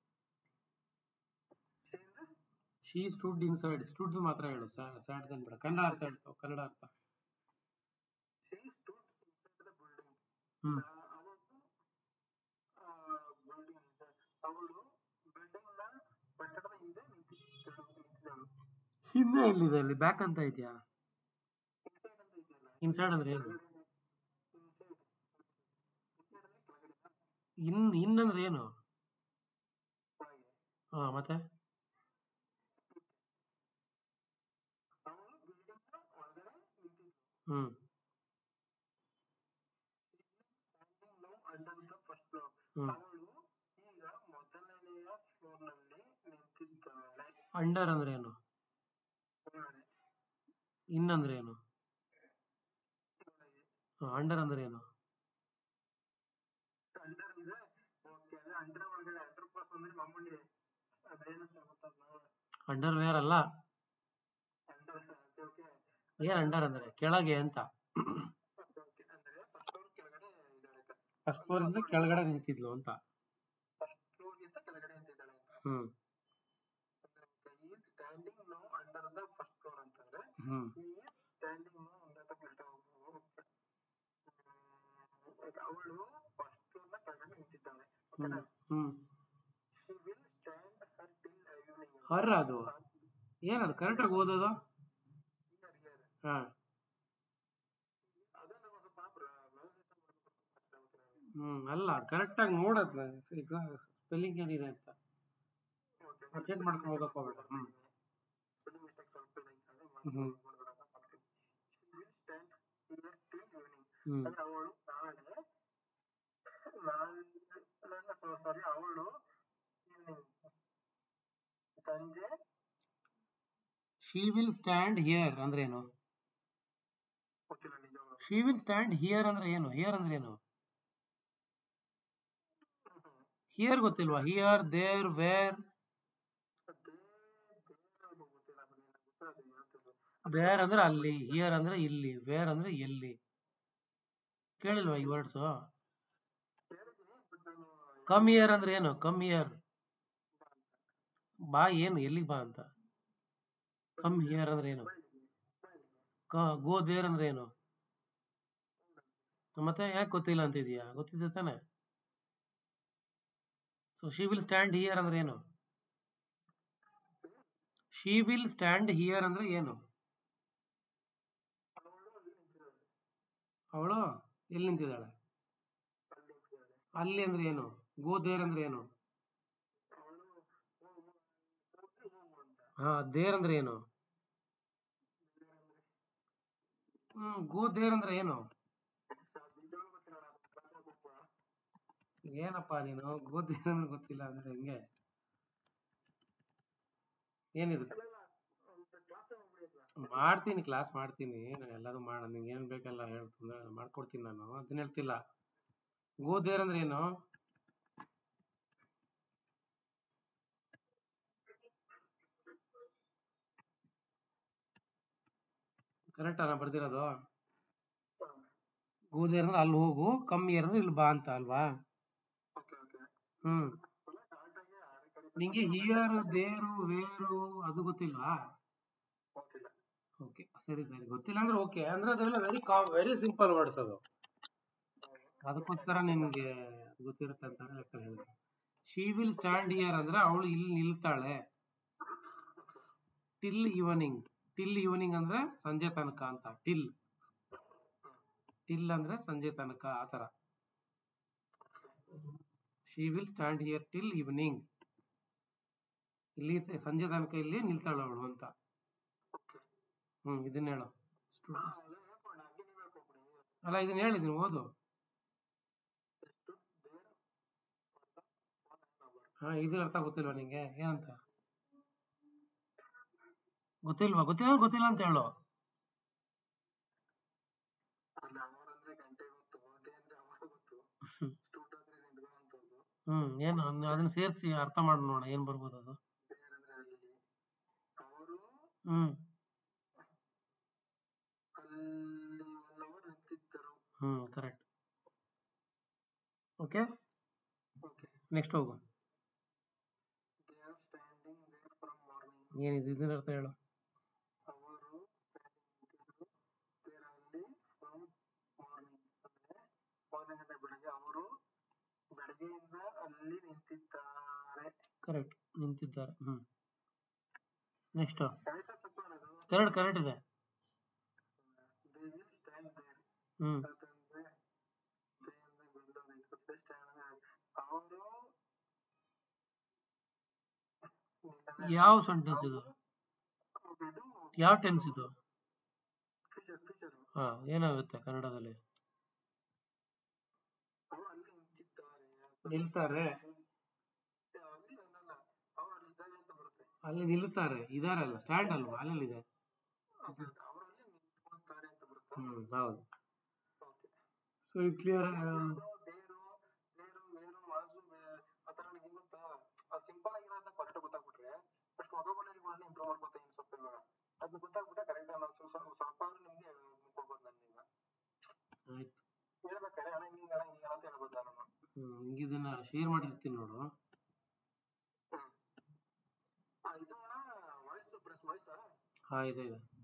She is the she stood inside stood ಮಾತ್ರ ಹೇಳು sad ಬೇಡ ಕನ್ನಡ ಅರ್ಥ ಹೇಳ್ತಾವ ಕನ್ನಡ ಅರ್ಥ she stood inside the building. ಹ್ಮ್ ಅವಳು ಬಿಲ್ಡಿಂಗ್ ಅವಳು ಬಿಲ್ಡಿಂಗ್ ನ ಕಟ್ಟಡದ ಹಿಂದೆ ನಿಂತಿದ್ದಳು ನಿಂತಿದ್ದಳು ಹಿಂದೆ ಎಲ್ಲಿದೆ ಅಲ್ಲಿ ಬ್ಯಾಕ್ ಅಂತ ಇದೆಯಾ ಇನ್ಸೈಡ್ ಅಂತ ಇದೆಯಲ್ಲ ಇನ್ಸೈಡ್ ಅಂದ್ರೆ ಏನು ಇನ್ಸೈಡ್ ಇನ್ಸೈಡ್ ಅಂದ್ರೆ ಕೆಳಗಡೆ ಇನ್ ಇನ್ ಅಂದ್ರೆ ಏನು ಒಳಗೆ ಹಾ ಮತ್ತೆ ಅವಳು ಬಿಲ್ಡಿಂಗ್ ನ ಒಳಗಡೆ ನಿಂತಿದ್ಳು hmm standing no under the first floor hmm ಅವಳು ಈಗ ಮೊದಲನೆಯ ಫ್ಲೋರ್ ನಲ್ಲಿ ನಿಂತಿದ್ದಾಳೆ ಅಂಡರ್ ಅಂದ್ರೆ ಏನು ಒಳಗಡೆ ಇನ್ ಅಂದ್ರೆ ಏನು ಒಳಗೆ ಅಂಡರ್ ಅಂದ್ರೆ ಏನು ಅಂಡರ್ ಅಂದ್ರೆ ಓಕೆ ಅದೇ ಅಂಡರ್ ಒಳಗಡೆ ಅಂಡರ್ ಪಾಸ್ ಅಂದ್ರೆ ಮಾಮೂಲಿ ಅದೇನಂತ ಗೊತ್ತಲ್ಲ ಅಂಡರ್ ವೇರ್ ಅಲ್ಲ ಅಂಡರ್ ಓಕೆ ಏನ್ ಅಂಡರ್ ಅಂದ್ರೆ ಕೆಳಗೆ ಅಂತ ಓಕೆ ಅಂದ್ರೆ ಫಸ್ಟ್ ಫ್ಲೋರ್ ಕೆಳಗಡೆ ಇದ್ದಾಳೆ ಫಸ್ಟ್ ಫ್ಲೋರ್ ಇಂದ ಕೆಳಗಡೆ ನಿಂತಿದ್ಲು ಅಂತ ಫಸ್ಟ್ ಫ್ಲೋರ್ ಗಿಂತ ಕೆಳಗಡೆ ನಿಂತಿದ್ದಾಳೆ ಅಂತ ಹ್ಮ್ ಈ standing no under the first floor ಅಂತಂದ್ರೆ ಹ್ಮ್ ಈ standing no under the first ಅವಳು ಫಸ್ಟ್ ಫ್ಲೋರ್ ನ ಕೆಳಗಡೆ ನಿಂತಿದ್ದಾಳೆ ಹ್ಮ್ ಓಕೆನಾ hmm she will stand here till evening ಹರ್ರ ಅದು ಏನದು ಕರೆಕ್ಟಾಗಿ ಓದೋದು ಇಯರ್ ಇಯರ್ ಹಾ ಅದೇ ನಮ್ಮ ಸ್ವಲ್ಪ ವ್ಯವಸ್ಥೆ ಮಾಡ್ಬೇಕು ಹ್ಮ್ ಅಲ್ಲ ಕರೆಕ್ಟಾಗಿ ನೋಡದ್ ಈಗ ಸ್ಪೆಲ್ಲಿಂಗ್ ಏನಿದೆ ಅಂತ ಅರ್ಜೆಂಟ್ ಮಾಡ್ಕೊಂಡು ಓದಕ್ ಹೋಗ್ಬೇಡ ಹ್ಮ್ ಸ್ಪೆಲ್ಲಿಂಗ್ ಮಿಸ್ಟೇಕ್ ಸ್ವಲ್ಪ ಇದೆ ಅದೇ ಹ್ಮ್ ಮಾಡ್ಬೇಡ ಮಾಡ್ತೀನಿ will stand here till evening hmm ಅಂದ್ರೆ ಅವಳು ನಾಳೆ ನಾಳೆ ಸಾರಿ ಅವಳು ಈವ್ನಿಂಗ್ ಸಂಜೆ ಶಿ ವಿಲ್ ಸ್ಟ್ಯಾಂಡ್ ಹಿಯರ್ ಅಂದ್ರೆ ಏನು ಗೊತ್ತಿಲ್ಲ ನಿಜವಾಗ್ಲೂ ಶಿ ವಿಲ್ ಸ್ಟ್ಯಾಂಡ್ ಹಿಯರ್ ಅಂದ್ರೆ ಏನು ಹಿಯರ್ ಅಂದ್ರೆ ಏನು ಹಿಯರ್ ಗೊತ್ತಿಲ್ವಾ ಹಿಯರ್ ದೇರ್ ವೇರ್ ಅದೇ ಬೇರೆ ಗೊತ್ತಿಲ್ಲ ಅದನ್ನ ಗೊತ್ತಿಲ್ಲ ಅದು ಹೇಳ್ತಿದ್ದು ದೇರ್ ಅಂದ್ರೆ ಅಲ್ಲಿ ಹಿಯರ್ ಅಂದ್ರೆ ಇಲ್ಲಿ ವೇರ್ ಅಂದ್ರೆ ಎಲ್ಲಿ ಕೇಳಿಲ್ವಾ ಈ ವರ್ಡ್ಸು ಕೇಳಿದ್ದೀನಿ ಕಮ್ ಇಯರ್ ಅಂದ್ರೆ ಏನು ಕಮ್ ಇಯರ್ ಬಾ ಏನು ಎಲ್ಲಿಗೆ ಬಾ ಅಂತ ಕಮ್ ಹಿಯರ್ ಅಂದ್ರೆ ಏನು ಗೋ ದೇರ್ ಅಂದ್ರೆ ಏನು ಮತ್ತೆ ಯಾಕೆ ಗೊತ್ತಿಲ್ಲ ಅಂತಿದ್ಯಾ ಗೊತ್ತಿದೆ ತಾನೆ so she will stand here ಅಂದ್ರೆ ಏನು ಶಿ ವಿಲ್ ಸ್ಟ್ಯಾಂಡ್ ಹಿಯರ್ ಅಂದ್ರೆ ಏನು ಅವಳು ಎಲ್ಲಿ ನಿಂತಿದ್ದಾಳೆ ಅಲ್ಲಿ ಅಂದ್ರೆ ಏನು ಗೋ ದೇರ್ ಅಂದ್ರೆ ಏನು ಹಾ ದೇರ್ ಅಂದ್ರೆ ಏನು ಹ್ಮ್ ಗೋ ದೇರ್ ಅಂದ್ರೆ ಏನು ಏನಪ್ಪ ನೀನು ಗೋ ದೇರ್ ಅಂದ್ರೆ ಗೊತ್ತಿಲ್ಲ ಅಂದ್ರೆ ಹೆಂಗೆ ಏನಿದು ಮಾಡ್ತೀನಿ ಕ್ಲಾಸ್ ಮಾಡ್ತೀನಿ ನಾನು ಎಲ್ಲಾರು ಮಾಡ ನಿಂಗೆ ಏನ್ ಬೇಕಲ್ಲ ಹೇಳ್ತೀನಿ ಮಾಡ್ಕೊಡ್ತೀನಿ ನಾನು ಅದನ್ನ ಹೇಳ್ತಿಲ್ಲ ಗೋ ದೇರ್ ಅಂದ್ರೆ ಏನು ಕರೆಕ್ಟಾ ನಾ ಬರ್ದಿರೋದು ಗೋ ದೇರ್ ಅಂದ್ರೆ ಅಲ್ಲಿ ಹೋಗು ಕಮ್ಮಿ ಅಂದ್ರೆ ಇಲ್ಲಿ ಬಾ ಅಂತ ಅಲ್ವಾ ಹ್ಮ್ ನಿಂಗೆ ಹಿಯರ್ ದೇರು ವೇರು ಅದು ಗೊತ್ತಿಲ್ವಾ ಓಕೆ ಸರಿ ಸರಿ ಗೊತ್ತಿಲ್ಲ ಅಂದ್ರೆ ಓಕೆ ಅಂದ್ರೆ ಅದೆಲ್ಲ ವೆರಿ ಕಾ ವೆರಿ ಸಿಂಪಲ್ ವರ್ಡ್ಸ್ ಅದು ಅದಕ್ಕೋಸ್ಕರ ನಿನ್ಗೆ ಗೊತ್ತಿರುತ್ತೆ ಅಂತ ಲೆಕ್ಕ ಹೇಳಿದೆ ಶಿ ವಿಲ್ ಸ್ಟ್ಯಾಂಡ್ ಹಿಯರ್ ಅಂದ್ರೆ ಅವಳು ಇಲ್ಲಿ ನಿಲ್ತಾಳೆ ಟಿಲ್ ಈವನಿಂಗ್ ಟಿಲ್ ಈವನಿಂಗ್ ಅಂದ್ರೆ ಸಂಜೆ ತನಕ ಅಂತ ಟಿಲ್ ಟಿಲ್ ಅಂದ್ರೆ ಸಂಜೆ ತನಕ ಆ ತರ she will stand here till evening ಇಲ್ಲಿ ಸಂಜೆ ತನಕ ಇಲ್ಲಿ ನಿಲ್ತಾಳೆ ಅವಳು ಅಂತ ಹ್ಮ್ ಇದನ್ನ ಹೇಳು ಅಲ್ಲ ಇದನ್ನ ಹೇಳಿದೀನಿ ಓದು ಹಾ ಇದು ಅರ್ಥ ಗೊತ್ತಿಲ್ವಾ ನಿಂಗೆ ಏನಂತ ಗೊತ್ತಿಲ್ವಾ ಗೊತ್ತಿಲ್ಲ ಗೊತ್ತಿಲ್ಲ ಅಂತ ಹೇಳು ಹ್ಮ್ ಏನು ಅದ್ನ- ಅದನ್ನ ಸೇರಿಸಿ ಅರ್ಥ ಮಾಡಿ ನೋಡ ಏನ್ ಬರ್ಬೋದು ಅದು hmm hmm correct okay next ಹೋಗು ಏನಿದೆ ಇದನ್ನ ಅರ್ಥ ಹೇಳು ಬೆಳಗ್ಗೆ ಅವರು ಬೆಳಗ್ಗೆಯಿಂದ ಅಲ್ಲಿ ನಿಂತಿದ್ದಾರೆ ಕರೆಕ್ಟ್ ನಿಂತಿದ್ದಾರೆ ಹ್ಮ್ ನೆಕ್ಸ್ಟ್ ಕರೆಕ್ಟಾ ತಪ್ಪಾ ಅನ್ನೋದು ಕರೆಕ್ಟ್ ಕರೆಕ್ಟ್ ಇದೆ they will stand there hmm ಅಂತಂದ್ರೆ they ಅಂದ್ರೆ ಬಂದು ನಿಂತ್ಕೊತಾರೆ stand ಅಂದ್ರೆ ಅವರು ಯಾವ ಸೆಂಟೆನ್ಸ್ ಇದು ಇದು ಯಾವ ಟೆನ್ಸ್ ಇದು ಫ್ಯೂಚರ್ ಫ್ಯೂಚರ್ ಹಾ ಏನಾಗುತ್ತೆ ಕನ್ನಡದಲ್ಲಿ ಅವರು ಅಲ್ಲಿ ನಿಂತಿದ್ದಾರೆ ನಿಲ್ತಾರೆ ಅಲ್ಲಿ ಅನ್ನಲ್ಲ ಅವರು ಅಲ್ಲಿ ಇದ್ದಾರೆ ಅಂತ ಬರುತ್ತೆ ಅಲ್ಲಿ ನಿಲ್ತಾರೆ ಇದಾರಲ್ಲ ಸ್ಟ್ಯಾಂಡ್ ಅಲ್ವಾ ಅಲ್ಲಲ್ಲಿದೆ ಅವರು ಅಲ್ಲಿ ನಿಂತ್ಕೊಳ್ತಾರೆ ಅಂತ ಬರುತ್ತೆ ಹ್ಮ್ ಹೌದು ಓಕೆ ಸೊ ಇದು ಕ್ಲಿಯರ್ ಬೇರು ಬೇರು ಬೇರು ಮಾಸು ಆ ಥರ ನಿಮ್ಗೆ ಗೊತ್ತಾ ಆ ಸಿಂಪಲ್ ಆಗಿರೋದನ್ನ ಕರೆಕ್ಟ್ ಗೊತ್ತಾಗ್ಬಿಟ್ರೆ ಅಷ್ಟು ಒಗಬಣ್ಣಗಳನ್ನ ಇಂಪ್ರೂವ್ ಮಾಡ್ಕೊತಾ ಇನ್ನು ಸ್ವಲ್ಪ ಇವಾಗ ಅದನ್ನ ಗೊತ್ತಾಗ್ಬಿಟ್ರೆ ಕರೆಕ್ಟ್ ನಾವು ಸ್ವಲ್ಪ ಸ್ವಲ್ಪ ಆದ್ರೂ ನಿಮ್ಗೆ ಕೊಡ್ಬೋದು ನಾನು ಈಗ ಆಯ್ತು ಹೇಳ್ಬೇಕಾರೆ ಅಣ್ಣ ಹಿಂಗೆ ಅಣ್ಣ ಹಿಂಗೆ ಅಂತ ಹೇಳ್ಬೋದು ನಾನು ಹ್ಮ್ ನಿಂಗೆ ಇದನ್ನ ಶೇರ್ ಮಾಡಿರ್ತೀನಿ ನೋಡು ಹ್ಮ್ ಆ, ಇದು ಅಣ್ಣ ವಾಯ್ಸ್ ಪ್ರೆಸ್ ವಾಯ್ಸಾ ಹಾ ಇದೆ ಇದೆ